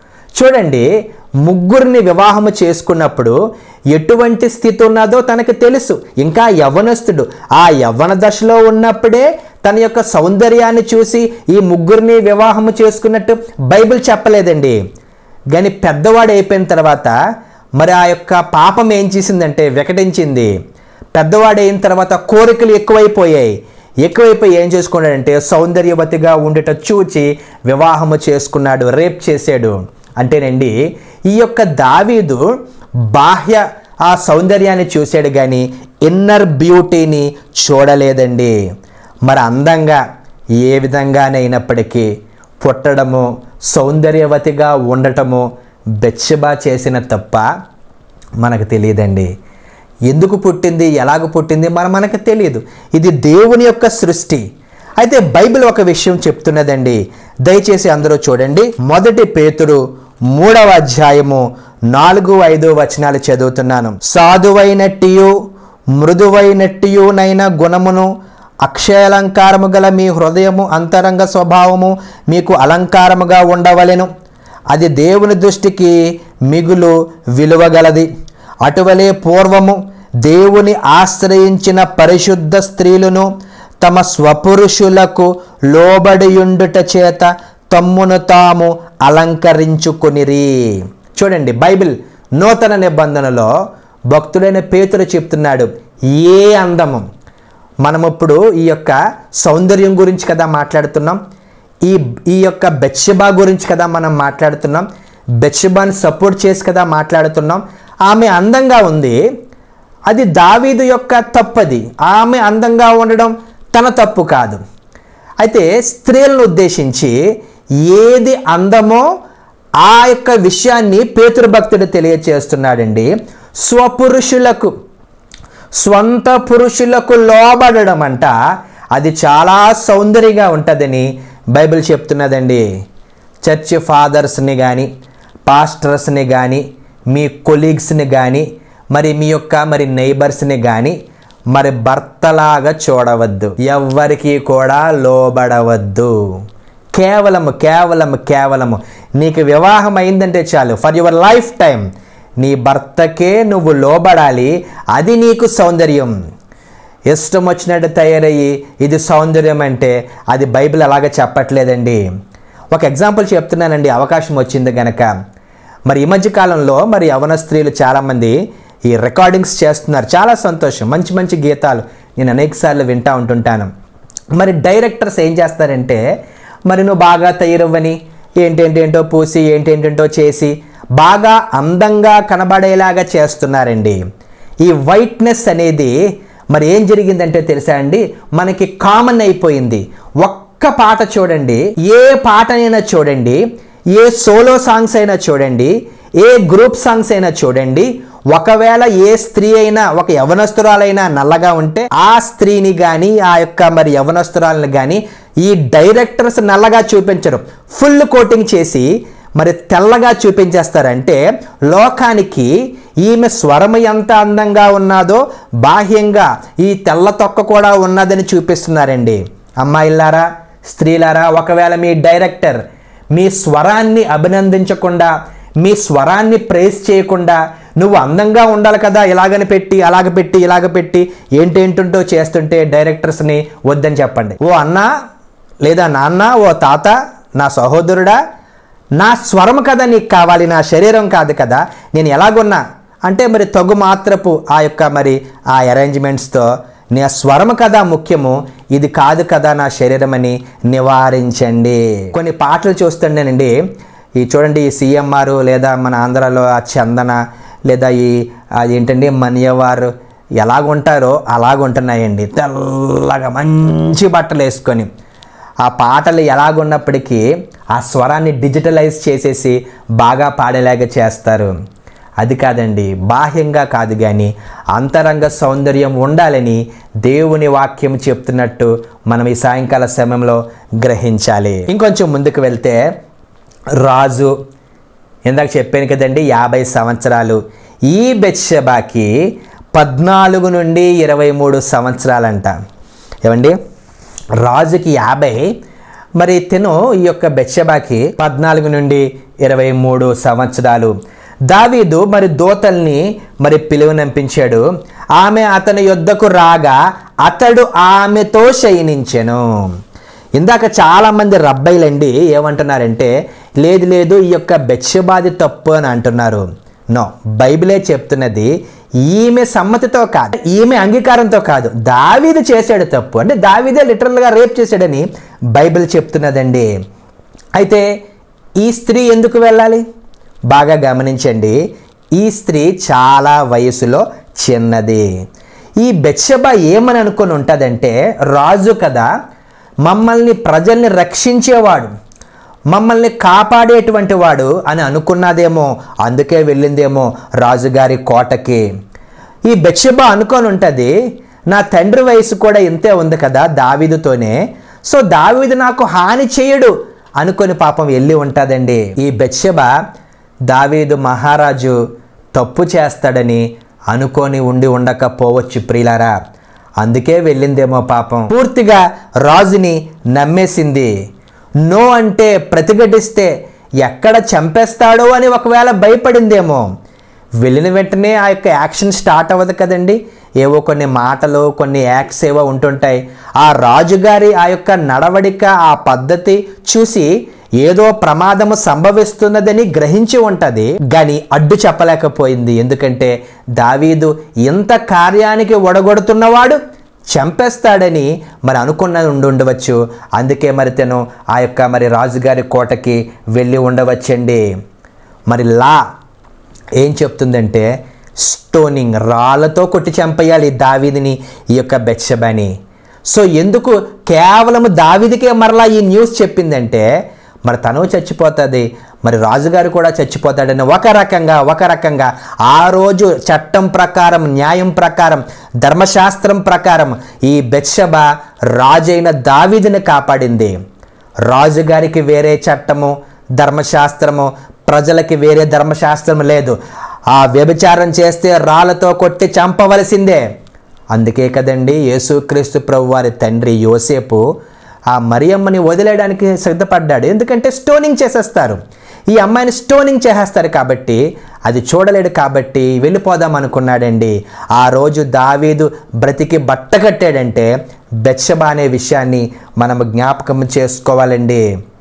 చూడండి ముగ్గురిని వివాహము చేసుకున్నప్పుడు ఎటువంటి స్థితి ఉన్నదో తనకు తెలుసు ఇంకా యవ్వనస్తుడు ఆ యవ్వన దశలో ఉన్నప్పుడే తన యొక్క సౌందర్యాన్ని చూసి ఈ ముగ్గురిని వివాహము చేసుకున్నట్టు బైబిల్ చెప్పలేదండి కానీ పెద్దవాడు అయిపోయిన తర్వాత మరి ఆ యొక్క పాపం ఏం చేసిందంటే వికటించింది పెద్దవాడు అయిన తర్వాత కోరికలు ఎక్కువైపోయాయి ఎక్కువైపోయి ఏం చేసుకున్నాడంటే సౌందర్యవతిగా ఉండేట చూచి వివాహము చేసుకున్నాడు రేప్ చేశాడు అంటేనండి ఈ యొక్క దావీదు బాహ్య ఆ సౌందర్యాన్ని చూశాడు కానీ ఇన్నర్ బ్యూటీని చూడలేదండి మరి అందంగా ఏ విధంగానైనప్పటికీ పుట్టడము సౌందర్యవతిగా ఉండటము బెత్షెబా చేసిన తప్ప మనకు తెలియదండి ఎందుకు పుట్టింది ఎలాగ పుట్టింది మన మనకు తెలియదు ఇది దేవుని యొక్క సృష్టి అయితే బైబిల్ ఒక విషయం చెప్తున్నదండి దయచేసి అందరూ చూడండి మొదటి పేతురు మూడవ అధ్యాయము నాలుగు ఐదు వచనాలు చదువుతున్నాను సాధువైనట్టియు మృదువైనట్టియునైన గుణమును అక్షయాలంకారము గల మీ హృదయము అంతరంగ స్వభావము మీకు అలంకారముగా ఉండవలెను అది దేవుని దృష్టికి మిగులు విలువగలది అటువలే పూర్వము దేవుని ఆశ్రయించిన పరిశుద్ధ స్త్రీలను తమ స్వపురుషులకు లోబడియుండుట చేత తమ్మును తాము అలంకరించుకొనిరి చూడండి బైబిల్ నూతన నిబంధనలో భక్తుడైన పేతురు చెప్తున్నాడు ఏ అందము మనం ఇప్పుడు ఈ యొక్క సౌందర్యం గురించి కదా మాట్లాడుతున్నాం ఈ ఈ యొక్క బెత్షబా గురించి కదా మనం మాట్లాడుతున్నాం బెత్షబాని సపోర్ట్ చేసి కదా మాట్లాడుతున్నాం ఆమె అందంగా ఉంది అది దావీదు యొక్క తప్పది ఆమె అందంగా ఉండడం తన తప్పు కాదు అయితే స్త్రీలను ఉద్దేశించి ఏది అందమో ఆ యొక్క విషయాన్ని పేతృభక్తుడు తెలియచేస్తున్నాడండి స్వపురుషులకు స్వంత పురుషులకు లోబడడం అంట అది చాలా సౌందర్యంగా ఉంటుందని బైబిల్ చెప్తున్నదండి చర్చ్ ఫాదర్స్ని కానీ పాస్టర్స్ని కానీ మీ కొలీగ్స్ని కానీ మరి మీ యొక్క మరి నైబర్స్ని కానీ మరి భర్తలాగా చూడవద్దు ఎవ్వరికి కూడా లోబడవద్దు కేవలము కేవలము కేవలము నీకు వివాహం అయిందంటే చాలు ఫర్ యువర్ లైఫ్ టైం నీ భర్తకే నువ్వు లోబడాలి అది నీకు సౌందర్యం ఇష్టం వచ్చినట్టు తయారయ్యి ఇది సౌందర్యం అంటే అది బైబిల్ అలాగ చెప్పట్లేదండి ఒక ఎగ్జాంపుల్ చెప్తున్నానండి అవకాశం వచ్చింది గనక మరి ఈ మధ్య కాలంలో మరి యవన స్త్రీలు చాలామంది ఈ రికార్డింగ్స్ చేస్తున్నారు చాలా సంతోషం మంచి మంచి గీతాలు నేను అనేకసార్లు వింటూ ఉంటుంటాను మరి డైరెక్టర్స్ ఏం చేస్తారంటే మరి నువ్వు బాగా తయారవ్వని ఏంటేంటేంటో పూసి ఏంటేంటేంటో చేసి బాగా అందంగా కనబడేలాగా చేస్తున్నారండి ఈ వైట్నెస్ అనేది మరి ఏం జరిగిందంటే తెలుసా అండి మనకి కామన్ అయిపోయింది ఒక్క పాట చూడండి ఏ పాటనైనా చూడండి ఏ సోలో సాంగ్స్ అయినా చూడండి ఏ గ్రూప్ సాంగ్స్ అయినా చూడండి ఒకవేళ ఏ స్త్రీ అయినా ఒక యవనస్తురాలైనా నల్లగా ఉంటే ఆ స్త్రీని కానీ ఆ యొక్క మరి యవనస్తురాలను కానీ ఈ డైరెక్టర్స్ నల్లగా చూపించరు ఫుల్ కోటింగ్ చేసి మరి తెల్లగా చూపించేస్తారంటే లోకానికి ఈమె స్వరం ఎంత అందంగా ఉన్నదో బాహ్యంగా ఈ తెల్ల తొక్క కూడా ఉన్నదని చూపిస్తున్నారండి అమ్మాయిలారా స్త్రీలారా ఒకవేళ మీ డైరెక్టర్ మీ స్వరాన్ని అభినందించకుండా మీ స్వరాన్ని ప్రేస్ చేయకుండా నువ్వు అందంగా ఉండాలి కదా ఇలాగని పెట్టి అలాగ పెట్టి ఇలాగ పెట్టి ఏంటేంటుంటో చేస్తుంటే డైరెక్టర్స్ని వద్దని చెప్పండి ఓ అన్న లేదా నాన్న ఓ తాత నా సహోదరుడా నా స్వరం కదా నీకు కావాలి నా శరీరం కాదు కదా నేను ఎలాగున్నా అంటే మరి తగు మాత్రపు ఆ యొక్క మరి ఆ అరేంజ్మెంట్స్తో నా స్వరం కదా ముఖ్యము ఇది కాదు కదా నా శరీరం అని నివారించండి కొన్ని పాటలు చూస్తుండేనండి ఈ చూడండి ఈ సిఎంఆర్ లేదా మన ఆంధ్రాలో ఆ చందన లేదా ఈ అది ఏంటండి మనియవారు ఎలాగుంటారో అలాగుంటున్నాయండి తెల్లగా మంచి బట్టలు వేసుకొని ఆ పాటలు ఎలాగున్నప్పటికీ ఆ స్వరాన్ని డిజిటలైజ్ చేసేసి బాగా పాడేలాగా చేస్తారు అది కాదండి బాహ్యంగా కాదు కానీ అంతరంగ సౌందర్యం ఉండాలని దేవుని వాక్యం చెప్తున్నట్టు మనం ఈ సాయంకాల సమయంలో గ్రహించాలి ఇంకొంచెం ముందుకు వెళ్తే రాజు ఇందాక చెప్పాను కదండి యాభై సంవత్సరాలు ఈ బెత్షెబాకి పద్నాలుగు నుండి ఇరవై మూడు సంవత్సరాలంట ఏమండి రాజుకి యాభై మరి తిను ఈ యొక్క బెత్షెబాకి పద్నాలుగు నుండి ఇరవై మూడు సంవత్సరాలు దావీదు మరి దోతల్ని మరి పిలువనంపించాడు ఆమె అతని యొద్దకు రాగా అతడు ఆమెతో శయనించెను ఇందాక చాలామంది రబ్బైలండి ఏమంటున్నారంటే లేదు లేదు ఈ యొక్క బెత్షబాది తప్పు అని అంటున్నారు నో బైబిలే చెప్తున్నది ఈమె సమ్మతితో కాదు ఈమె అంగీకారంతో కాదు దావీదు చేశాడు తప్పు అంటే దావీదే లిటరల్గా రేప్ చేశాడని బైబిల్ చెప్తున్నదండి అయితే ఈ స్త్రీ ఎందుకు వెళ్ళాలి బాగా గమనించండి ఈ స్త్రీ చాలా వయసులో చిన్నది ఈ బెత్షబ ఏమని అనుకొని ఉంటుందంటే రాజు కదా మమ్మల్ని ప్రజల్ని రక్షించేవాడు మమ్మల్ని కాపాడేటువంటి వాడు అని అనుకున్నదేమో అందుకే వెళ్ళిందేమో రాజుగారి కోటకి ఈ బెత్షెబ అనుకొని ఉంటుంది నా తండ్రి వయసు కూడా ఇంతే ఉంది కదా దావీదుతోనే సో దావీదు నాకు హాని చేయడు అనుకొని పాపం వెళ్ళి ఉంటుందండి ఈ బెత్షెబ దావీదు మహారాజు తప్పు చేస్తాడని అనుకొని ఉండి ఉండకపోవచ్చు ప్రియులారా అందుకే వెళ్ళిందేమో పాపం పూర్తిగా రాజుని నమ్మేసింది నో అంటే ప్రతిఘటిస్తే ఎక్కడ చంపేస్తాడో అని ఒకవేళ భయపడిందేమో వెళ్ళిన వెంటనే ఆ యొక్క యాక్షన్ స్టార్ట్ అవ్వదు కదండి ఏవో కొన్ని మాటలు కొన్ని యాక్ట్స్ ఏవో ఉంటుంటాయి ఆ రాజుగారి ఆ యొక్క నడవడిక ఆ పద్ధతి చూసి ఏదో ప్రమాదము సంభవిస్తున్నదని గ్రహించి ఉంటుంది కానీ అడ్డు చెప్పలేకపోయింది ఎందుకంటే దావీదు ఇంత కార్యానికి ఒడగొడుతున్నవాడు చంపేస్తాడని మరి అనుకున్నది ఉండి ఉండవచ్చు అందుకే మరి తను ఆ యొక్క మరి రాజుగారి కోటకి వెళ్ళి ఉండవచ్చండి మరి లా ఏం చెప్తుందంటే స్టోనింగ్ రాళ్ళతో కొట్టి చంపేయాలి దావీదిని ఈ యొక్క బెత్షెబాని సో ఎందుకు కేవలం దావీదికే మరలా ఈ న్యూస్ చెప్పిందంటే మరి తను చచ్చిపోతుంది మరి రాజుగారు కూడా చచ్చిపోతాడని ఒక రకంగా ఒక రకంగా ఆ రోజు చట్టం ప్రకారం న్యాయం ప్రకారం ధర్మశాస్త్రం ప్రకారం ఈ బెత్షెబ రాజైన దావీదిని కాపాడింది రాజుగారికి వేరే చట్టము ధర్మశాస్త్రము ప్రజలకి వేరే ధర్మశాస్త్రం లేదు ఆ వ్యభిచారం చేస్తే రాళ్ళతో కొట్టి చంపవలసిందే అందుకే కదండి యేసుక్రీస్తు ప్రభు వారి తండ్రి యోసేపు ఆ మరియమ్మని వదిలేయడానికి సిద్ధపడ్డాడు ఎందుకంటే స్టోనింగ్ చేసేస్తారు ఈ అమ్మాయిని స్టోనింగ్ చేసేస్తారు కాబట్టి అది చూడలేడు కాబట్టి వెళ్ళిపోదాం అనుకున్నాడండి ఆ రోజు దావీదు బ్రతికి బట్ట కట్టాడంటే బెత్షెబ అనే విషయాన్ని మనం జ్ఞాపకం చేసుకోవాలండి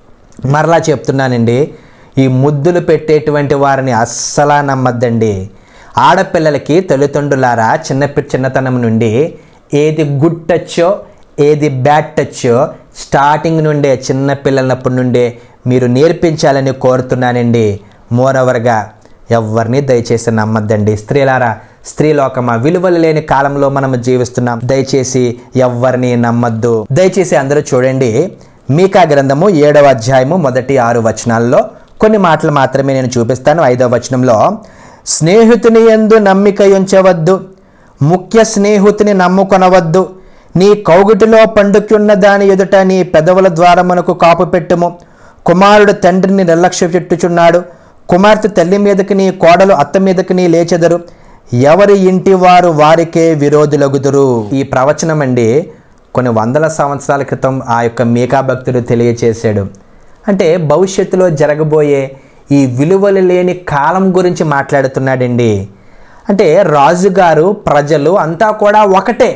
మరలా చెప్తున్నానండి ఈ ముద్దులు పెట్టేటువంటి వారిని అస్సలా నమ్మద్దండి ఆడపిల్లలకి తల్లిదండ్రులారా చిన్న చిన్నతనం నుండి ఏది గుడ్ టచ్చో ఏది బ్యాడ్ టచ్చో స్టార్టింగ్ నుండే చిన్న పిల్లలప్పటి నుండే మీరు నేర్పించాలని కోరుతున్నానండి మోరవర్గా ఎవరిని దయచేసి నమ్మద్దండి స్త్రీలారా స్త్రీలోకమా విలువలు లేని కాలంలో మనం జీవిస్తున్నాం దయచేసి ఎవరిని నమ్మద్దు దయచేసి అందరూ చూడండి మీకా గ్రంథము ఏడవ అధ్యాయము మొదటి ఆరు వచనాల్లో కొన్ని మాటలు మాత్రమే నేను చూపిస్తాను ఐదవ వచనంలో స్నేహితుని ఎందు నమ్మిక ఉంచవద్దు ముఖ్య స్నేహితుని నమ్ముకొనవద్దు నీ కౌగిటిలో పండుకున్న దాని ఎదుట నీ పెదవుల ద్వారమునకు కాపు పెట్టుము కుమారుడు తండ్రిని నిర్లక్ష్య పెట్టుచున్నాడు కుమార్తె తల్లి మీదకి నీ కోడలు అత్త మీదకి నీ లేచెదరు ఎవరి ఇంటి వారు వారికే విరోధులగుదురు ఈ ప్రవచనం అండి కొన్ని వందల సంవత్సరాల క్రితం ఆ యొక్క మీకా భక్తుడు తెలియచేశాడు అంటే భవిష్యత్తులో జరగబోయే ఈ విలువలు లేని కాలం గురించి మాట్లాడుతున్నాడండి అంటే రాజుగారు ప్రజలు అంతా కూడా ఒకటే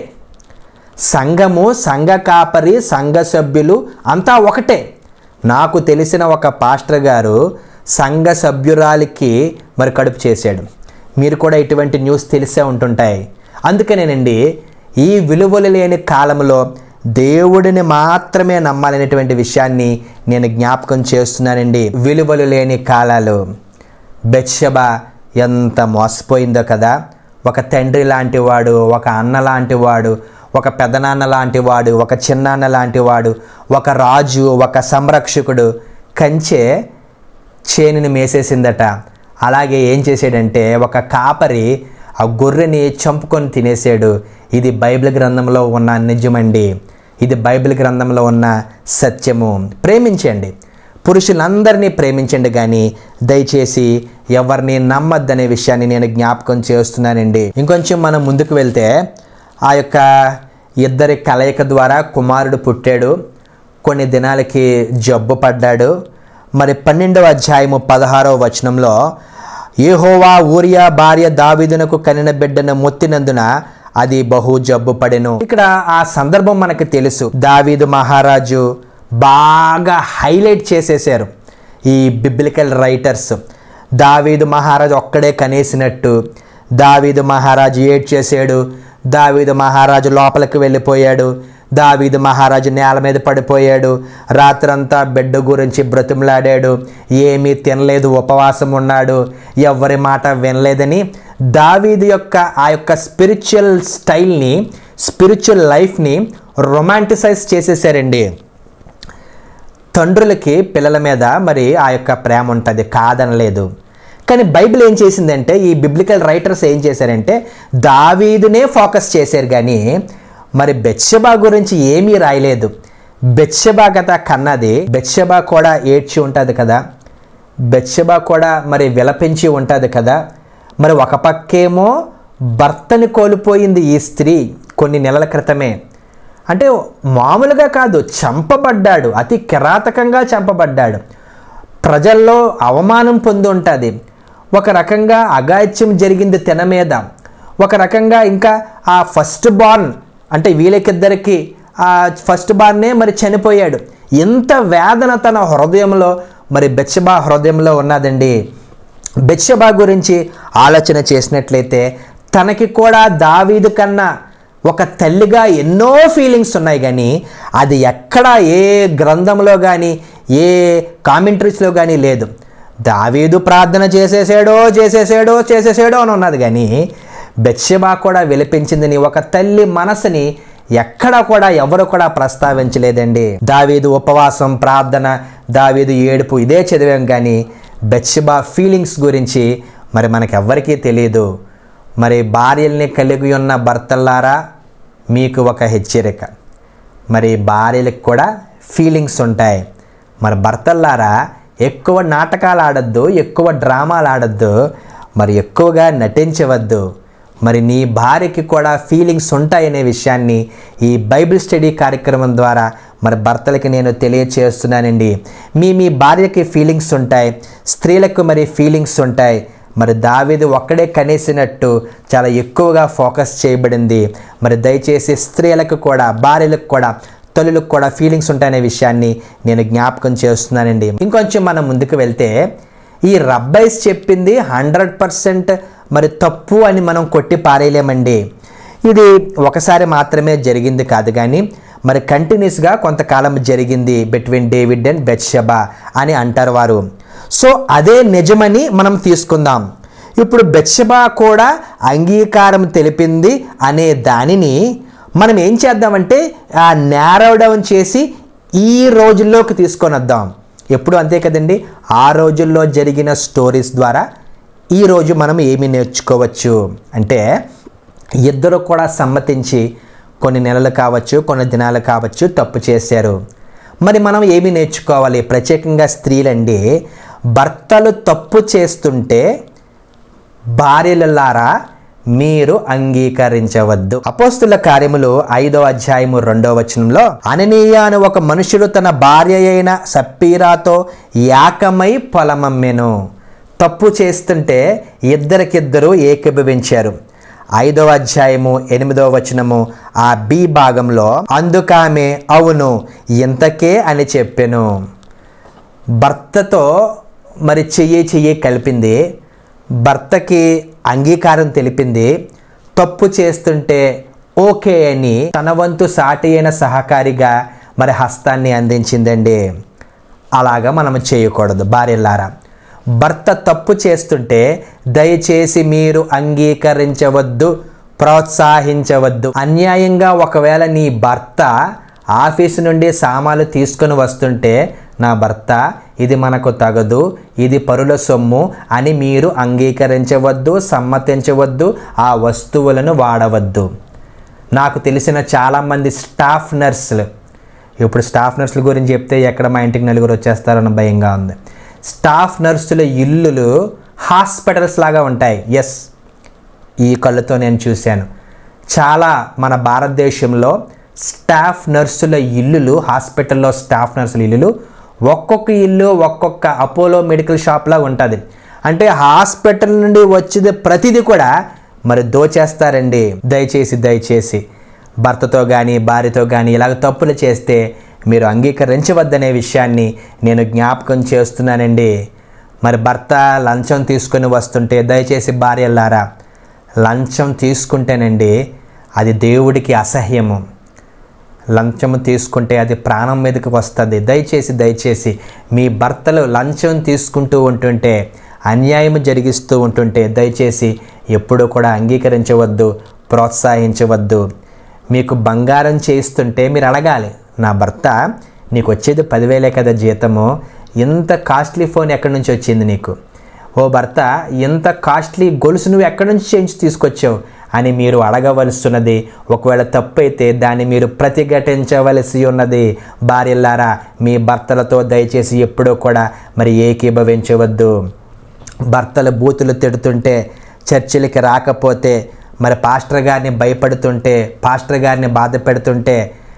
సంఘము సంఘ కాపరి సంఘ సభ్యులు అంతా ఒకటే నాకు తెలిసిన ఒక పాస్టర్ గారు సంఘ సభ్యురాలికి మరి కడుపు చేశాడు మీరు కూడా ఇటువంటి న్యూస్ తెలిసే ఉంటుంటాయి అందుకనేనండి ఈ విలువలు లేని కాలంలో దేవుడిని మాత్రమే నమ్మాలనేటువంటి విషయాన్ని నేను జ్ఞాపకం చేస్తున్నానండి విలువలు లేని కాలాలు బెత్షెబ ఎంత మోసపోయిందో కదా ఒక తండ్రి లాంటి వాడు ఒక అన్న లాంటి వాడు ఒక పెదనాన్న లాంటి వాడు ఒక చిన్నాన్న లాంటి వాడు ఒక రాజు ఒక సంరక్షకుడు కంచె చేనుని మేసేసిందట అలాగే ఏం చేసాడంటే ఒక కాపరి ఆ గొర్రెని చంపుకొని తినేసాడు ఇది బైబిల్ గ్రంథంలో ఉన్న నిజమండి ఇది బైబిల్ గ్రంథంలో ఉన్న సత్యము ప్రేమించండి పురుషులందరినీ ప్రేమించండి కానీ దయచేసి ఎవరిని నమ్మద్దనే విషయాన్ని నేను జ్ఞాపకం చేస్తున్నానండి ఇంకొంచెం మనం ముందుకు వెళ్తే ఆ యొక్క ఇద్దరి కలయిక ద్వారా కుమారుడు పుట్టాడు కొన్ని దినాలకి జబ్బు పడ్డాడు మరి పన్నెండవ అధ్యాయము పదహారవ వచనంలో ఏహోవా ఊరియా భార్య దావీదునకు కనిన బిడ్డను మొత్తినందున అది బహు జబ్బు పడెను ఇక్కడ ఆ సందర్భం మనకు తెలుసు దావీదు మహారాజు బాగా హైలైట్ చేసేసారు ఈ బిబ్లికల్ రైటర్స్ దావీదు మహారాజు ఒక్కడే కనేసినట్టు దావీదు మహారాజు ఏడ్ చేసాడు దావీదు మహారాజు లోపలికి వెళ్ళిపోయాడు దావీదు మహారాజు నేల మీద పడిపోయాడు రాత్రంతా బిడ్డ గురించి బ్రతిమలాడాడు ఏమీ తినలేదు ఉపవాసం ఉన్నాడు ఎవరి మాట వినలేదని దావీదు యొక్క ఆ యొక్క స్పిరిచువల్ స్టైల్ని స్పిరిచువల్ లైఫ్ని రొమాంటిసైజ్ చేసేసారండి తండ్రులకి పిల్లల మీద మరి ఆ యొక్క ప్రేమ ఉంటుంది కాదనలేదు కానీ బైబిల్ ఏం చేసిందంటే ఈ బిబ్లికల్ రైటర్స్ ఏం చేశారంటే దావీదునే ఫోకస్ చేశారు కానీ మరి బెత్షబా గురించి ఏమీ రాయలేదు బెత్షబా కథ కన్నది బెత్షబా కూడా ఏడ్చి ఉంటుంది కదా బెత్షబా కూడా మరి విలపించి ఉంటుంది కదా మరి ఒక పక్కేమో భర్తని కోల్పోయింది ఈ స్త్రీ కొన్ని నెలల క్రితమే అంటే మామూలుగా కాదు చంపబడ్డాడు అతి కిరాతకంగా చంపబడ్డాడు ప్రజల్లో అవమానం పొంది ఉంటుంది ఒక రకంగా అగాత్యం జరిగింది తిన మీద ఒక రకంగా ఇంకా ఆ ఫస్ట్ బార్న్ అంటే వీళ్ళకిద్దరికి ఆ ఫస్ట్ బార్నే మరి చనిపోయాడు ఎంత వేదన తన హృదయంలో మరి బెచ్చబా హృదయంలో ఉన్నదండి బెత్షబా గురించి ఆలోచన చేసినట్లయితే తనకి కూడా దావీదు కన్నా ఒక తల్లిగా ఎన్నో ఫీలింగ్స్ ఉన్నాయి కానీ అది ఎక్కడ ఏ గ్రంథంలో కానీ ఏ కామెంటరీస్లో కానీ లేదు దావీదు ప్రార్థన చేసేసాడో చేసేసాడో చేసేసాడో అని ఉన్నది కానీ బెత్షబా కూడా విలిపించింది నీ ఒక తల్లి మనసుని ఎక్కడ కూడా ఎవరు కూడా ప్రస్తావించలేదండి దావీదు ఉపవాసం ప్రార్థన దావీదు ఏడుపు ఇదే చదివాం కానీ బెత్షబా ఫీలింగ్స్ గురించి మరి మనకెవ్వరికీ తెలియదు మరి భార్యల్ని కలిగి ఉన్న భర్తల్లారా మీకు ఒక హెచ్చరిక మరి భార్యలకు కూడా ఫీలింగ్స్ ఉంటాయి మరి భర్తల్లారా ఎక్కువ నాటకాలు ఆడద్దు ఎక్కువ డ్రామాలు ఆడద్దు మరి ఎక్కువగా నటించవద్దు మరి నీ భార్యకి కూడా ఫీలింగ్స్ ఉంటాయనే విషయాన్ని ఈ బైబిల్ స్టడీ కార్యక్రమం ద్వారా మరి భర్తలకి నేను తెలియచేస్తున్నానండి మీ మీ భార్యకి ఫీలింగ్స్ ఉంటాయి స్త్రీలకు మరి ఫీలింగ్స్ ఉంటాయి మరి దావీదు ఒక్కడే కనేసినట్టు చాలా ఎక్కువగా ఫోకస్ చేయబడింది మరి దయచేసి స్త్రీలకు కూడా భార్యలకు కూడా తల్లులకు కూడా ఫీలింగ్స్ ఉంటాయనే విషయాన్ని నేను జ్ఞాపకం చేస్తున్నానండి ఇంకొంచెం మనం ముందుకు వెళ్తే ఈ రబ్బైస్ చెప్పింది హండ్రెడ్ పర్సెంట్ మరి తప్పు అని మనం కొట్టి పారేయలేమండి ఇది ఒకసారి మాత్రమే జరిగింది కాదు కానీ మరి కంటిన్యూస్గా కొంతకాలం జరిగింది బిట్వీన్ డేవిడ్ అండ్ బెత్షబా అని అంటారు వారు సో అదే నిజమని మనం తీసుకుందాం ఇప్పుడు బెత్షబా కూడా అంగీకారం తెలిపింది అనే దానిని మనం ఏం చేద్దామంటే ఆ నేరో డౌన్ చేసి ఈ రోజుల్లోకి తీసుకొని వద్దాం ఎప్పుడు అంతే కదండి ఆ రోజుల్లో జరిగిన స్టోరీస్ ద్వారా ఈరోజు మనం ఏమి నేర్చుకోవచ్చు అంటే ఇద్దరు కూడా సమ్మతించి కొన్ని నెలలు కావచ్చు కొన్ని దినాలు కావచ్చు తప్పు చేశారు మరి మనం ఏమి నేర్చుకోవాలి ప్రత్యేకంగా స్త్రీలండి భర్తలు తప్పు చేస్తుంటే భార్యలలారా మీరు అంగీకరించవద్దు అపోస్తుల కార్యములు ఐదో అధ్యాయము రెండో వచనంలో అననీయ అని ఒక మనుషుడు తన భార్య అయిన సప్పీరాతో ఏకమై పొలమమ్మెను తప్పు చేస్తుంటే ఇద్దరికిద్దరు ఏకీభవించారు ఐదవ అధ్యాయము ఎనిమిదవ వచనము ఆ బి భాగంలో అందుకామె అవును ఇంతకే అని చెప్పెను భర్తతో మరి చెయ్యి చెయ్యి కలిపింది భర్తకి అంగీకారం తెలిపింది తప్పు చేస్తుంటే ఓకే అని తన వంతు సాటి అయిన సహకారిగా మరి హస్తాన్ని అందించిందండి అలాగా మనం చేయకూడదు భార్యలారా భర్త తప్పు చేస్తుంటే దయచేసి మీరు అంగీకరించవద్దు ప్రోత్సహించవద్దు అన్యాయంగా ఒకవేళ నీ భర్త ఆఫీసు నుండి సామాన్లు తీసుకొని వస్తుంటే నా భర్త ఇది మనకు తగదు ఇది పరుల సొమ్ము అని మీరు అంగీకరించవద్దు సమ్మతించవద్దు ఆ వస్తువులను వాడవద్దు నాకు తెలిసిన చాలామంది స్టాఫ్ నర్సులు ఇప్పుడు స్టాఫ్ నర్సుల గురించి చెప్తే ఎక్కడ మా ఇంటికి నలుగురు వచ్చేస్తారన్న భయంగా ఉంది స్టాఫ్ నర్సుల ఇల్లులు హాస్పిటల్స్ లాగా ఉంటాయి ఎస్ ఈ కళ్ళతో నేను చూశాను చాలా మన భారతదేశంలో స్టాఫ్ నర్సుల ఇల్లులు హాస్పిటల్లో స్టాఫ్ నర్సుల ఇల్లులు ఒక్కొక్క ఇల్లు ఒక్కొక్క అపోలో మెడికల్ షాప్లా ఉంటుంది అంటే హాస్పిటల్ నుండి వచ్చేది ప్రతిదీ కూడా మరి దోచేస్తారండి దయచేసి దయచేసి భర్తతో కానీ భార్యతో కానీ ఇలాగ తప్పులు చేస్తే మీరు అంగీకరించవద్దనే విషయాన్ని నేను జ్ఞాపకం చేస్తున్నానండి మరి భర్త లంచం తీసుకొని వస్తుంటే దయచేసి భార్యలారా లంచం తీసుకుంటేనండి అది దేవుడికి అసహ్యము లంచము తీసుకుంటే అది ప్రాణం మీదకి వస్తుంది దయచేసి దయచేసి మీ భర్తలు లంచం తీసుకుంటూ ఉంటుంటే అన్యాయం జరిగిస్తూ ఉంటుంటే దయచేసి ఎప్పుడూ కూడా అంగీకరించవద్దు ప్రోత్సహించవద్దు మీకు బంగారం చేయిస్తుంటే మీరు అడగాలి నా భర్త నీకు వచ్చేది పదివేలే కదా జీతము ఇంత కాస్ట్లీ ఫోన్ ఎక్కడి నుంచి వచ్చింది నీకు ఓ భర్త ఇంత కాస్ట్లీ గొలుసు నువ్వు ఎక్కడి నుంచి చేంజ్ తీసుకొచ్చావు అని మీరు అడగవలసినది ఒకవేళ తప్పు అయితే దాన్ని మీరు ప్రతిఘటించవలసి ఉన్నది భార్యలారా మీ భర్తలతో దయచేసి ఎప్పుడూ కూడా మరి ఏకీభవించవద్దు భర్తలు బూతులు తిడుతుంటే చర్చిలకి రాకపోతే మరి పాస్టర్ గారిని భయపడుతుంటే పాస్టర్ గారిని బాధ పెడుతుంటే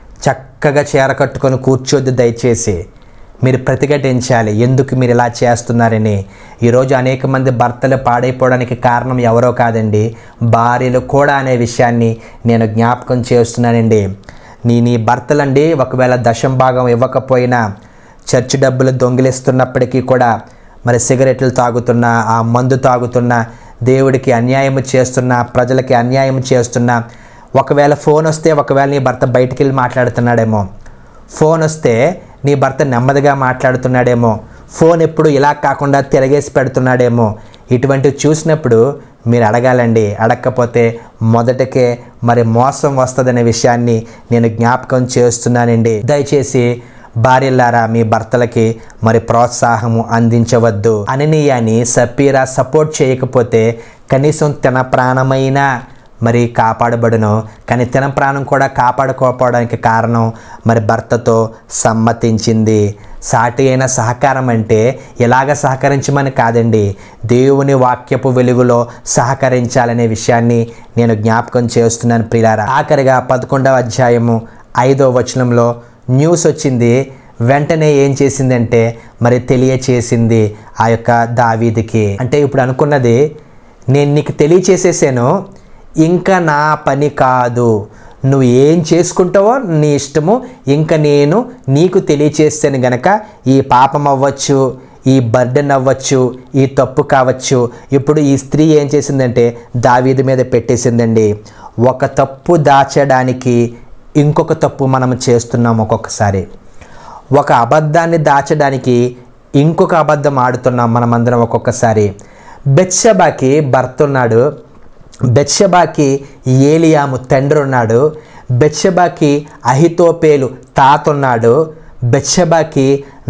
చక్కగా చీర కట్టుకొని కూర్చోద్దు దయచేసి మీరు ప్రతిఘటించాలి ఎందుకు మీరు ఇలా చేస్తున్నారని ఈరోజు అనేక మంది భర్తలు పాడైపోవడానికి కారణం ఎవరో కాదండి భార్యలు కూడా అనే విషయాన్ని నేను జ్ఞాపకం చేస్తున్నానండి నీ నీ భర్తలండి ఒకవేళ దశం భాగం ఇవ్వకపోయినా చర్చి డబ్బులు దొంగిలిస్తున్నప్పటికీ కూడా మరి సిగరెట్లు తాగుతున్నా ఆ మందు తాగుతున్నా దేవుడికి అన్యాయం చేస్తున్నా ప్రజలకి అన్యాయం చేస్తున్నా ఒకవేళ ఫోన్ వస్తే ఒకవేళ నీ భర్త బయటికి వెళ్ళి మాట్లాడుతున్నాడేమో ఫోన్ వస్తే నీ భర్త నెమ్మదిగా మాట్లాడుతున్నాడేమో ఫోన్ ఎప్పుడు ఇలా కాకుండా తిరగేసి పెడుతున్నాడేమో ఇటువంటివి చూసినప్పుడు మీరు అడగాలండి అడగకపోతే మొదటకే మరి మోసం వస్తుందనే విషయాన్ని నేను జ్ఞాపకం చేస్తున్నానండి దయచేసి భార్యలారా మీ భర్తలకి మరి ప్రోత్సాహము అందించవద్దు అననీయాన్ని సపీరా సపోర్ట్ చేయకపోతే కనీసం తన ప్రాణమైన మరి కాపాడబడును కానీ తన ప్రాణం కూడా కాపాడుకోకపోవడానికి కారణం మరి భర్తతో సమ్మతించింది సాటి అయిన సహకారం అంటే ఎలాగ సహకరించమని కాదండి దేవుని వాక్యపు వెలుగులో సహకరించాలనే విషయాన్ని నేను జ్ఞాపకం చేస్తున్నాను ప్రియారా ఆఖరిగా పదకొండవ అధ్యాయము ఐదో వచనంలో న్యూస్ వచ్చింది వెంటనే ఏం చేసిందంటే మరి తెలియచేసింది ఆ యొక్క దావీదికి అంటే ఇప్పుడు అనుకున్నది నేను నీకు తెలియచేసేసాను ఇంకా నా పని కాదు నువ్వు ఏం చేసుకుంటావో నీ ఇష్టము ఇంకా నేను నీకు తెలియచేస్తాను గనక ఈ పాపం అవ్వచ్చు ఈ బర్డెన్ అవ్వచ్చు ఈ తప్పు కావచ్చు ఇప్పుడు ఈ స్త్రీ ఏం చేసిందంటే దావీది మీద పెట్టేసిందండి ఒక తప్పు దాచడానికి ఇంకొక తప్పు మనం చేస్తున్నాం ఒక్కొక్కసారి ఒక అబద్ధాన్ని దాచడానికి ఇంకొక అబద్ధం ఆడుతున్నాం మనమందరం ఒక్కొక్కసారి బెత్షబాకి భర్త ఉన్నాడు బెత్షబాకి ఏలియాము తండ్రి ఉన్నాడు బెత్షబాకి అహితోపేలు తాత ఉన్నాడు బెత్షబాకి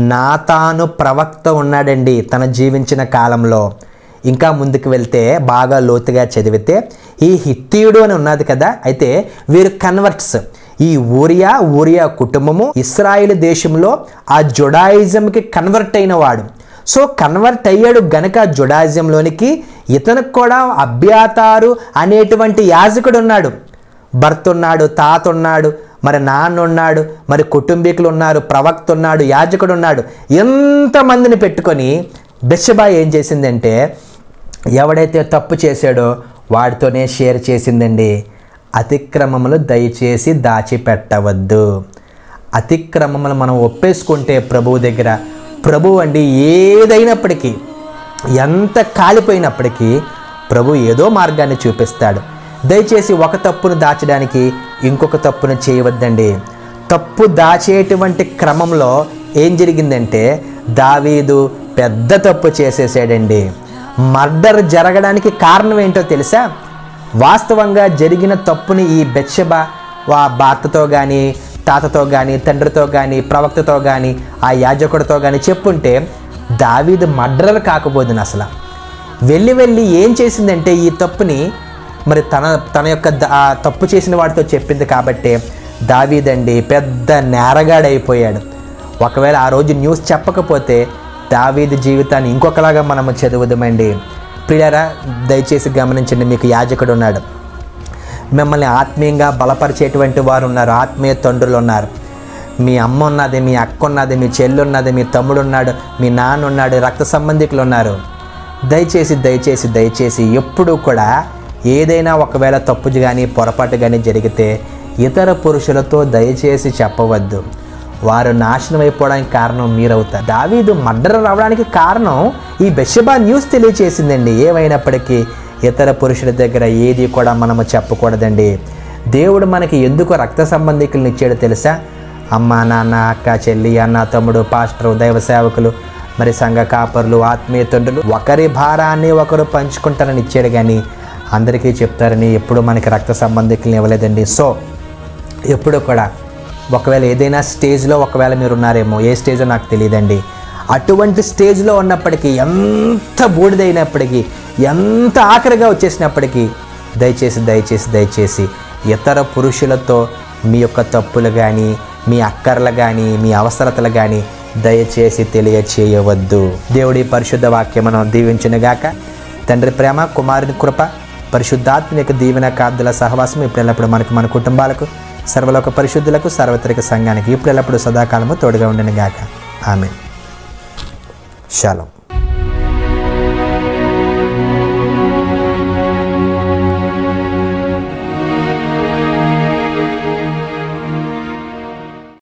నాతాను ప్రవక్త ఉన్నాడండి తన జీవించిన కాలంలో ఇంకా ముందుకు వెళ్తే బాగా లోతుగా చదివితే ఈ హిత్తీయుడు అని ఉన్నది కదా అయితే వీరు కన్వర్ట్స్ ఈ ఊరియా ఊరియా కుటుంబము ఇస్రాయేల్ దేశంలో ఆ జొడాయిజంకి కన్వర్ట్ అయిన వాడు సో కన్వర్ట్ అయ్యాడు గనక జుడాయిజంలోనికి ఇతనికి కూడా అభ్యాతారు అనేటువంటి యాజకుడు ఉన్నాడు భర్త ఉన్నాడు తాత ఉన్నాడు మరి నాన్న ఉన్నాడు మరి కుటుంబీకులు ఉన్నారు ప్రవక్త ఉన్నాడు యాజకుడు ఉన్నాడు ఎంతమందిని పెట్టుకొని బెషబా ఏం చేసిందంటే ఎవడైతే తప్పు చేశాడో వాడితోనే షేర్ చేసిందండి అతిక్రమములు దయచేసి దాచిపెట్టవద్దు అతిక్రమములు మనం ఒప్పేసుకుంటే ప్రభువు దగ్గర ప్రభు అండి ఏదైనప్పటికీ ఎంత కాలిపోయినప్పటికీ ప్రభు ఏదో మార్గాన్ని చూపిస్తాడు దయచేసి ఒక తప్పును దాచడానికి ఇంకొక తప్పును చేయవద్దండి తప్పు దాచేటువంటి క్రమంలో ఏం జరిగిందంటే దావీదు పెద్ద తప్పు చేసేసాడండి మర్డర్ జరగడానికి కారణం ఏంటో తెలుసా వాస్తవంగా జరిగిన తప్పుని ఈ బెచ్చబ వా భర్తతో కానీ తాతతో కానీ తండ్రితో కానీ ప్రవక్తతో కానీ ఆ యాజకుడితో కానీ చెప్పుంటే దావీదు మర్డర్ కాకపోదును అసలు వెళ్ళి వెళ్ళి ఏం చేసిందంటే ఈ తప్పుని మరి తన తన యొక్క ద- ఆ తప్పు చేసిన వాడితో చెప్పింది కాబట్టి దావీదండి పెద్ద నేరగాడైపోయాడు ఒకవేళ ఆ రోజు న్యూస్ చెప్పకపోతే దావీదు జీవితాన్ని ఇంకొకలాగా మనము చదువుదామండి ప్రియారా దయచేసి గమనించండి మీకు యాజకుడు ఉన్నాడు మిమ్మల్ని ఆత్మీయంగా బలపరిచేటువంటి వారు ఉన్నారు ఆత్మీయ తండ్రులు ఉన్నారు మీ అమ్మ ఉన్నది మీ అక్క ఉన్నది మీ చెల్లి ఉన్నది మీ తమ్ముడు ఉన్నాడు మీ నాన్న ఉన్నాడు రక్త సంబంధికులు ఉన్నారు దయచేసి దయచేసి దయచేసి ఎప్పుడూ కూడా ఏదైనా ఒకవేళ తప్పు కానీ పొరపాటు కానీ జరిగితే ఇతర పురుషులతో దయచేసి చెప్పవద్దు వారు నాశనం అయిపోవడానికి కారణం మీరవుతారు దావీదు మర్డర్ రావడానికి కారణం ఈ బెషబా న్యూస్ తెలియచేసిందండి ఏమైనప్పటికీ ఇతర పురుషుల దగ్గర ఏది కూడా మనము చెప్పకూడదండి దేవుడు మనకి ఎందుకు రక్త సంబంధికులను ఇచ్చాడో తెలుసా అమ్మ నాన్న అక్క చెల్లి అన్న తమ్ముడు పాస్టర్ దైవ సేవకులు మరి సంఘ కాపరులు ఆత్మీయ తండ్రులు ఒకరి భారాన్ని ఒకరు పంచుకుంటారని ఇచ్చాడు కానీ అందరికీ చెప్తారని ఎప్పుడు మనకి రక్త సంబంధికులను ఇవ్వలేదండి సో ఎప్పుడు కూడా ఒకవేళ ఏదైనా స్టేజ్లో ఒకవేళ మీరు ఉన్నారేమో ఏ స్టేజో నాకు తెలియదండి అటువంటి స్టేజ్లో ఉన్నప్పటికీ ఎంత బూడిదైనప్పటికీ ఎంత ఆఖరిగా వచ్చేసినప్పటికీ దయచేసి దయచేసి దయచేసి ఇతర పురుషులతో మీ యొక్క తప్పులు కానీ మీ అక్కర్లు కానీ మీ అవసరతలు కానీ దయచేసి తెలియచేయవద్దు దేవుడి పరిశుద్ధ వాక్యమును దీవించునుగాక తండ్రి ప్రేమ కుమారుని కృప పరిశుద్ధాత్మ యొక్క దీవెన కాబ్దుల సహవాసం ఇప్పుడెల్లప్పుడు మనకు మన కుటుంబాలకు సర్వలోక పరిశుద్ధులకు సార్వత్రిక సంఘానికి ఇప్పుడెల్లప్పుడు సదాకాలము తోడుగా ఉండను గాక ఆమె శాలం